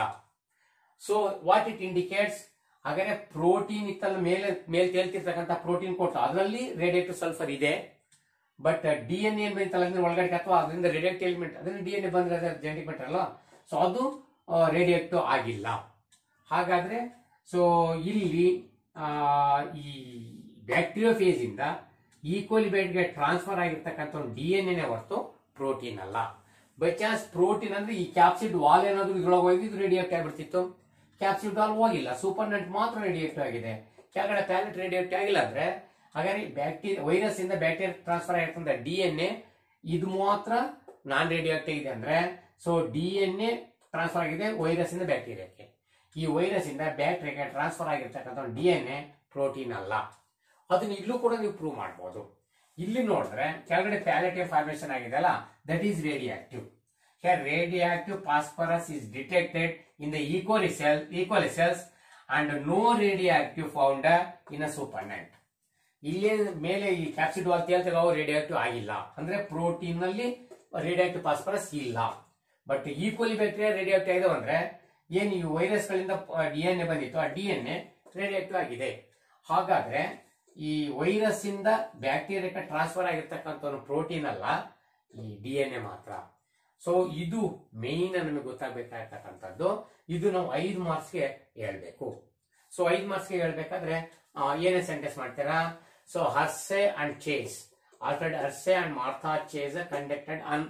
ಸೊ ವಾಟ್ ಇಟ್ ಇಂಡಿಕೇಟ್ಸ್ ಹಾಗಾದ್ರೆ ಪ್ರೋಟೀನ್ ಇತ್ತಲ್ಲ ಮೇಲೆ ಮೇಲೆ ತೇಲ್ತಿರ್ತಕ್ಕಂಥ ಪ್ರೋಟೀನ್ ಕೊಟ್ಟು ಅದರಲ್ಲಿ ರೇಡಿಯೇಟಿವ್ ಸಲ್ಫರ್ ಇದೆ ಬಟ್ ಡಿ ಎನ್ ಎ ಬಂತಲ್ಲ ಅಂದ್ರೆ ಒಳಗಡೆ ಅಥವಾ ಅದರಿಂದ ರೇಡಿಯೇಟಿವ್ ಎಲಿಮೆಂಟ್ ಅದರಿಂದ ಡಿ ಎನ್ ಎ ಬಂದ್ರೆ ಜೆನೆಟಿಕ್ ಮೆಟರ್ ಅಲ್ಲ ಸೊ ಅದು ರೇಡಿಯೇಟಿವ್ ಆಗಿಲ್ಲ ಹಾಗಾದ್ರೆ ಸೊ ಇಲ್ಲಿ ಆ, ಈ ಬ್ಯಾಕ್ಟೀರಿಯೋ ಫೇಸ್ ಇಂದ ಈಕ್ವಲಿ ಬ್ಯಾಟ್ಗೆ ಟ್ರಾನ್ಸ್ಫರ್ ಆಗಿರ್ತಕ್ಕಂಥ ಒಂದು ಡಿ ಎನ್ ಎನೇ ಹೊರತು ಪ್ರೋಟೀನ್ ಅಲ್ಲ ಬೈ ಚಾನ್ಸ್ ಪ್ರೋಟೀನ್ ಅಂದ್ರೆ ಈ ಕ್ಯಾಪ್ಸಿಡ್ ವಾಲ್ ಏನಾದ್ರು ಇದ್ರೊಳಗೆ ಹೋಗಿ ಇದು ರೇಡಿಯೇಟಿವ್ ಆಗ್ಬಿಡ್ತಿತ್ತು ಕ್ಯಾಪ್ಸಿಡ್ ವಾಲ್ ಹೋಗಿಲ್ಲ ಸೂಪರ್ ನೆಟ್ ಮಾತ್ರ ರೇಡಿಯೇಟಿವ್ ಆಗಿದೆ ಕೆಳಗಡೆ ಪ್ಯಾಲೆಟ್ ರೇಡಿಯೇಟಿವ್ ಆಗಿಲ್ಲ ಅಂದ್ರೆ ಹಾಗಾದ್ರೆ ಬ್ಯಾಕ್ಟೀರಿಯಾ ವೈರಸ್ ಇಂದ ಬ್ಯಾಕ್ಟೀರಿಯಾ ಟ್ರಾನ್ಸ್ಫರ್ ಆಗಿರ್ತಂತ ಡಿ ಎನ್ ಎ ಇದು ಮಾತ್ರ ನಾನ್ ರೇಡಿಯೋಕ್ಟಿವ್ ಇದೆ ಅಂದ್ರೆ so D N A transfer ಆಗಿದೆ ವೈರಸ್ ಇಂದ ಬ್ಯಾಕ್ಟೀರಿಯಾಕ್ಕೆ ಈ ವೈರಸ್ ಇಂದ ಬ್ಯಾಕ್ಟೀರಿಯಾಗೆ ಟ್ರಾನ್ಸ್ಫರ್ ಆಗಿರ್ತಕ್ಕಂಥ ಡಿ ಎನ್ ಎ ಪ್ರೋಟೀನ್ ಅಲ್ಲ ಅದನ್ನ ಇಲ್ಲೂ ಕೂಡ ನೀವು ಪ್ರೂವ್ ಮಾಡಬಹುದು ಇಲ್ಲಿ ನೋಡಿದ್ರೆ ಕೆಳಗಡೆ ಪ್ಯಾಲೆಟಿವ್ ಫಾರ್ಮೇಶನ್ ಆಗಿದೆ ಅಲ್ಲ that is radioactive Here radioactive phosphorus is detected in the E. coli cell, E. coli cells and no radioactive found in a supernet. ಇಲ್ಲೇ ಮೇಲೆ ಈ ಕ್ಯಾಪ್ಸಿಡ್ ವಾಲ್ ತೇಲ್ತಾಗ ಅವು ರೇಡಿಯೋಕ್ಟಿವ್ ಆಗಿಲ್ಲ ಅಂದ್ರೆ ಪ್ರೋಟೀನ್ ನಲ್ಲಿ ರೇಡಿಯೋಕ್ಟಿವ್ ಫಾಸ್ಫರಸ್ ಇಲ್ಲ ಬಟ್ ಈಕ್ವಲಿ ಬ್ಯಾಕ್ಟೀರಿಯಾ ರೇಡಿಯೋಕ್ಟಿವ್ ಆಗಿದೆ ಅಂದ್ರೆ ಏನ್ ಈ ವೈರಸ್ ಗಳಿಂದ ಡಿ ಎನ್ ಎ ಬಂದಿತ್ತು ಆ ಡಿ ಎನ್ ಎ ರೇಡಿಯೋಕ್ಟಿವ್ ಆಗಿದೆ ಹಾಗಾದ್ರೆ ಈ ವೈರಸ್ ಇಂದ ಬ್ಯಾಕ್ಟೀರಿಯಾಕ್ಕೆ ಟ್ರಾನ್ಸ್ಫರ್ ಆಗಿರ್ತಕ್ಕಂಥ ಒಂದು ಪ್ರೋಟೀನ್ ಅಲ್ಲ ಈ ಡಿ ಎನ್ ಎ ಮಾತ್ರ ಸೊ ಇದು ಮೇನ್ ನಮಗೆ ಗೊತ್ತಾಗಬೇಕಾಗಿರ್ತಕ್ಕಂಥದ್ದು ಇದು ನಾವು ಐದು ಮಾರ್ಕ್ಸ್ಗೆ ಹೇಳ್ಬೇಕು ಸೊ ಐದು ಮಾರ್ಕ್ಸ್ಗೆ ಹೇಳ್ಬೇಕಾದ್ರೆ ಆ, ಏನೇ ಸೆಂಟೆನ್ಸ್ ಮಾಡ್ತೀರಾ so Hershey and Chase already Hershey and Martha Chase conducted 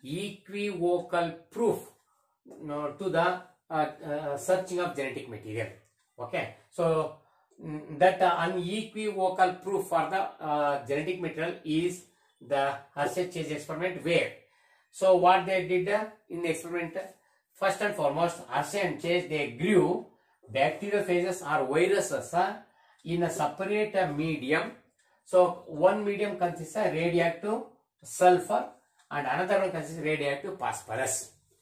unequivocal proof to the searching of genetic material okay so that uh, unequivocal proof for the uh, genetic material is the Hershey Chase experiment where so what they did uh, in the experiment uh, first and foremost Hershey and Chase they grew bacteriophages or viruses uh, in a separate uh, medium so one medium consists of radioactive sulfur and another one consists of radioactive phosphorus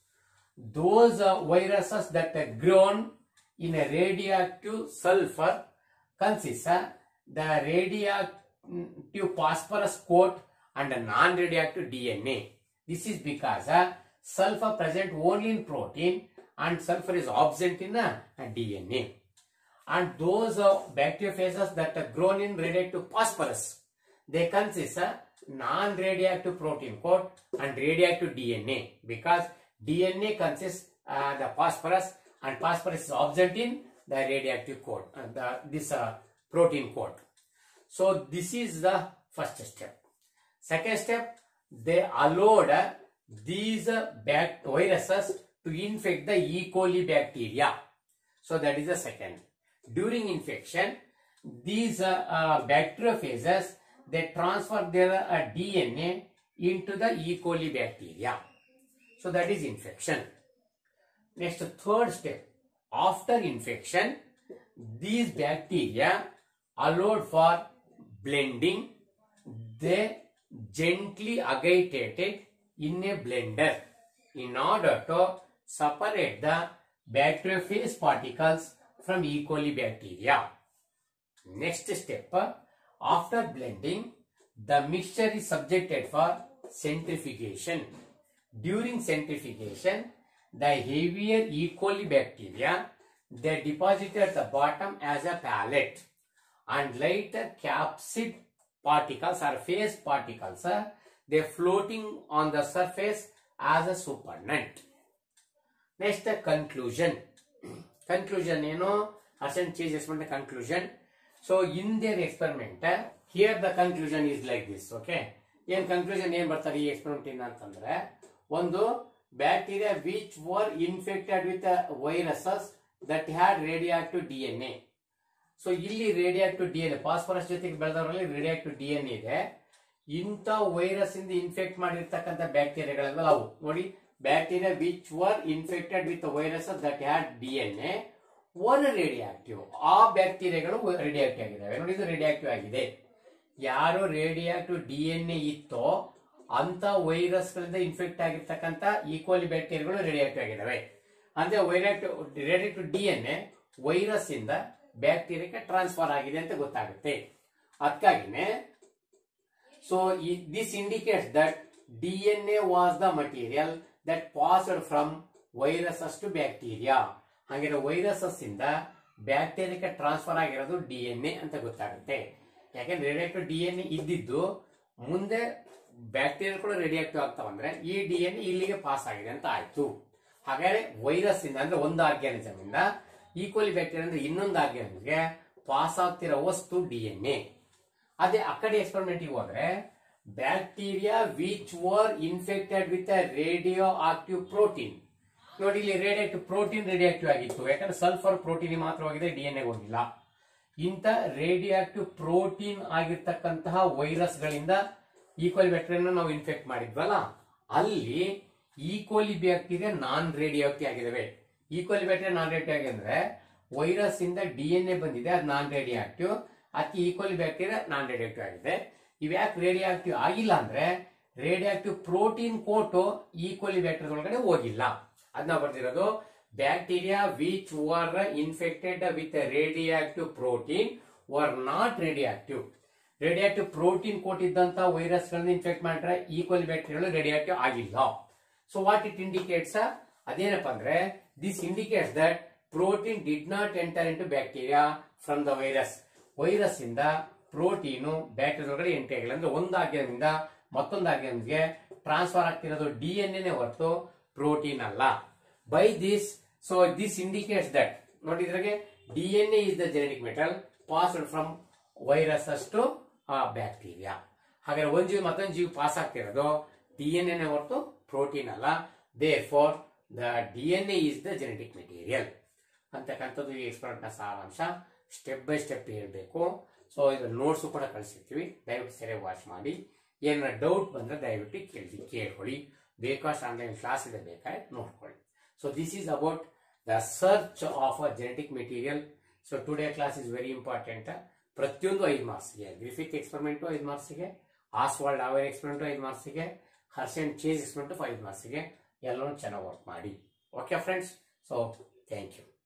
those uh, viruses that are grown in a radioactive sulfur consists uh, the radioactive phosphorus coat and a non-radioactive DNA. This is because uh, sulfur present only in protein and sulfur is absent in uh, DNA. and those uh, bacteriophages that are grown in radioactive phosphorus they consist of non-radioactive protein coat and radioactive DNA because DNA consists uh, the phosphorus and phosphorus is absent in the radioactive coat, uh, the, this uh, protein coat. So this is the first step. Second step, they allowed uh, these uh, bac- viruses to infect the E. coli bacteria. So that is the second. During infection, these uh, uh, bacteriophages they transfer their uh, DNA into the E. coli bacteria. So that is infection. Next, third step. After infection, these bacteria allowed for blending, they gently agitated in a blender in order to separate the bacteriophage particles from E. coli bacteria. Next step, after blending, the mixture is subjected for centrifugation. During centrifugation, the heavier E. coli bacteria they deposited at the bottom as a pallet and lighter capsid particles or phase particles uh, they floating on the surface as a supernatant. Next, the conclusion. conclusion, you know, Hassan Chase experiment conclusion. So, in their experiment, uh, here the conclusion is like this, okay? ಏನ್ conclusion ಏನ್ ಬರ್ತಾರೆ ಈ experiment ಇನ್ ಅಂತಂದ್ರೆ ಒಂದು bacteria which were infected with viruses that had radioactive D N A so ಇಲ್ಲಿ radioactive D N A phosphorus ಜೊತೆಗೆ ಬೆಳೆದವರಲ್ಲಿ ರೇಡಿಯಾಕ್ಟಿವ್ ಡಿ ಎನ್ ಇದೆ ಇಂಥ ವೈರಸ್ ಇಂದ ಇನ್ಫೆಕ್ಟ್ ಮಾಡಿರ್ತಕ್ಕಂಥ ಬ್ಯಾಕ್ಟೀರಿಯಾಗಳೆಲ್ಲ ಅವು ನೋಡಿ bacteria which were infected with virus that had D N A were radioactive ಆ ಬ್ಯಾಕ್ಟೀರಿಯಾಗಳು ರೇಡಿಯಾಕ್ಟಿವ್ ಆಗಿದ್ದಾವೆ ನೋಡಿ ಇದು ರೇಡಿಯಾಕ್ಟಿವ್ ಆಗಿದೆ ಯಾರು ರೇಡಿಯಾಕ್ಟಿವ್ ಡಿ ಎನ್ ಎ ಇತ್ತೋ ಅಂತ ವೈರಸ್ ಗಳಿಂದ ಇನ್ಫೆಕ್ಟ್ ಆಗಿರ್ತಕ್ಕಂಥ ಈಕ್ವಲಿ ಬ್ಯಾಕ್ಟೀರಿಯಾಗಳು ರೇಡಿಯಾಕ್ಟಿವ್ ಆಗಿದ್ದಾವೆ ಅಂದ್ರೆ ವೈರಾಕ್ಟಿವ್ radioactive D N A virus ಇಂದ ಬ್ಯಾಕ್ಟೀರಿಯಾಕ್ಕೆ ಟ್ರಾನ್ಸ್ಫರ್ ಆಗಿದೆ ಅಂತ ಗೊತ್ತಾಗುತ್ತೆ ಅದಕ್ಕಾಗಿನೇ so this indicates that D N A was the material that passed from viruses to bacteria ಹಾಗಿದ್ರೆ ವೈರಸಸ್ ಇಂದ ಬ್ಯಾಕ್ಟೀರಿಯಾಕ್ಕೆ ಟ್ರಾನ್ಸ್ಫರ್ ಆಗಿರೋದು ಡಿ ಎನ್ ಎ ಅಂತ ಗೊತ್ತಾಗುತ್ತೆ ಯಾಕೆಂದ್ರೆ ರೇಡಿಯಾಕ್ಟಿವ್ ಡಿ ಎನ್ ಎ ಇದ್ದಿದ್ದು ಮುಂದೆ ಬ್ಯಾಕ್ಟೀರಿಯಾಗಳು ರೇಡಿಯಾಕ್ಟಿವ್ ಆಗ್ತಾವಂದ್ರೆ ಈ ಡಿ ಎನ್ ಎ ಇಲ್ಲಿಗೆ ಪಾಸ್ ಆಗಿದೆ ಅಂತ ಆಯ್ತು ಹಾಗಾದ್ರೆ ವೈರಸ್ ಇಂದ ಅಂದ್ರೆ ಒಂದು ಆರ್ಗ್ಯಾನಿಸಮ್ ಇಂದ ಈಕ್ವಲಿ ಬ್ಯಾಕ್ಟೀರಿಯಾ ಅಂದ್ರೆ ಇನ್ನೊಂದು ಆರ್ಗ್ಯಾನಿಸಮ್ಗೆ ಪಾಸ್ ಆಗ್ತಿರೋ ವಸ್ತು ಡಿ ಎನ್ ಎ ಅದೇ ಆ ಕಡೆ ಎಕ್ಸ್ಪೆರಿಮೆಂಟ್ ಹೋದ್ರೆ bacteria which were infected with radioactive protein ನೋಡಿ ಇಲ್ಲಿ ರೇಡಿಯಾಕ್ಟಿವ್ ಪ್ರೋಟೀನ್ ರೇಡಿಯಾಕ್ಟಿವ್ ಆಗಿತ್ತು ಯಾಕಂದ್ರೆ ಸಲ್ಫರ್ ಪ್ರೋಟೀನ್ ಮಾತ್ರವಾಗಿದೆ ಡಿ ಎನ್ ಎ ಹೋಗಿಲ್ಲ ಇಂಥ ರೇಡಿಯಾಕ್ಟಿವ್ ಪ್ರೋಟೀನ್ ಆಗಿರ್ತಕ್ಕಂತಹ ವೈರಸ್ ಗಳಿಂದ ಈಕ್ವಲಿ ಬ್ಯಾಕ್ಟೀರಿಯಾ ನಾವು ಇನ್ಫೆಕ್ಟ್ ಮಾಡಿದ್ವಲ್ಲ ಅಲ್ಲಿ ಈಕ್ವಲಿ ಬ್ಯಾಕ್ಟೀರಿಯಾ ನಾನ್ ರೇಡಿಯಾಕ್ಟಿವ್ ಆಗಿದಾವೆ ಈಕ್ವಲಿ ಬ್ಯಾಕ್ಟೀರಿಯಾ ನಾನ್ ರೇಡಿಯಾಕ್ಟಿವ್ ಆಗಿ ಅಂದ್ರೆ ವೈರಸ್ ಇಂದ ಡಿ ಎನ್ ಎ ಬಂದಿದೆ ಅದು ನಾನ್ ರೇಡಿಯಾಕ್ಟಿವ್ ಅತಿ ಈಕ್ವಲಿ ಬ್ಯಾಕ್ಟೀರಿಯಾ ನಾನ್ ರೇಡಿಯಾಕ್ಟಿವ್ ಆಗಿದೆ ಇವ್ಯಾಕೆ ರೇಡಿಯಾಕ್ಟಿವ್ ಆಗಿಲ್ಲ ಅಂದ್ರೆ radioactive protein coat E coli bacteria ಒಳಗಡೆ ಹೋಗಿಲ್ಲ ಅದನ್ನ ಬರ್ದಿರೋದು bacteria which were infected with radioactive protein were not radioactive radioactive protein coat ಇದ್ದಂತ ವೈರಸ್ ಗಳನ್ನ ಇನ್ಫೆಕ್ಟ್ ಮಾಡಿದ್ರೆ ಈಕ್ವಲಿ ಬ್ಯಾಕ್ಟೀರಿಯಾಗಳು ರೇಡಿಯಾಕ್ಟಿವ್ ಆಗಿಲ್ಲ ಸೊ ವಾಟ್ ಇಟ್ ಇಂಡಿಕೇಟ್ಸ್ ಅದೇನಪ್ಪ ಅಂದ್ರೆ this indicates that protein did not enter into bacteria from the virus virus ಇಂದ protein bacteria ಒಳಗಡೆ entry ಆಗಿಲ್ಲ ಅಂದ್ರೆ ಒಂದು ಆರ್ಗ್ಯಾನಿಂದ ಮತ್ತೊಂದು ಆರ್ಗ್ಯಾನಿಗೆ ಟ್ರಾನ್ಸ್ಫರ್ ಆಗ್ತಿರೋದು ಡಿ ಎನ್ ಎನೆ ಹೊರತು ಪ್ರೋಟೀನ್ ಅಲ್ಲ by this so this indicates that ನೋಡಿದ್ರಾಗೆ D N A is the genetic metal passed from viruses to bacteria ಹಾಗಾದ್ರೆ ಒಂದ್ ಜೀವಿ ಮತ್ತೊಂದು ಜೀವಿ ಪಾಸ್ ಆಗ್ತಿರೋದು ಡಿ ಎನ್ ಎನೆ ಹೊರತು ಪ್ರೋಟೀನ್ ಅಲ್ಲ there for the D N A is the genetic material ಅಂತಕ್ಕಂಥದ್ದು ಈ ಎಕ್ಸ್ಪೆರಿಮೆಂಟ್ ನ ಸಾರಾಂಶ ಸ್ಟೆಪ್ ಬೈ ಸ್ಟೆಪ್ ಹೇಳ್ಬೇಕು ಸೊ ಇದು ನೋಟ್ಸ್ ಕೂಡ ಕಳಿಸಿರ್ತೀವಿ ದಯವಿಟ್ಟು ಸರಿಯಾಗಿ ವಾಚ್ ಮಾಡಿ ಏನಾರ ಡೌಟ್ ಬಂದ್ರೆ ದಯವಿಟ್ಟು ಕೇಳಿ ಕೇಳ್ಕೊಳ್ಳಿ ಬೇಕಾಷ್ಟು ಆನ್ಲೈನ್ ಕ್ಲಾಸ್ ಇದೆ ಬೇಕಾದ್ರೆ ನೋಡ್ಕೊಳ್ಳಿ so this is about the search of a genetic material so today class is very important ಪ್ರತಿಯೊಂದು ಐದು ಮಾರ್ಕ್ಸ್ಗೆ ಗ್ರಿಫಿಕ್ ಎಕ್ಸ್ಪೆರಿಮೆಂಟು ಐದು ಮಾರ್ಕ್ಸ್ಗೆ ಆಸ್ವಾಲ್ಡ್ ಅವರ್ ಎಕ್ಸ್ಪೆರಿಮೆಂಟು ಐದು ಮಾರ್ಕ್ಸ್ಗೆ ಹರ್ಷನ್ ಚೇಸ್ ಎಕ್ಸ್ಪೆರಿಮೆಂಟು ಐದು ಮಾರ್ಕ್ಸ್ಗೆ ಎಲ್ಲರೂ ಚೆನ್ನಾಗಿ ವರ್ಕ್ ಮಾಡಿ okay friends so thank you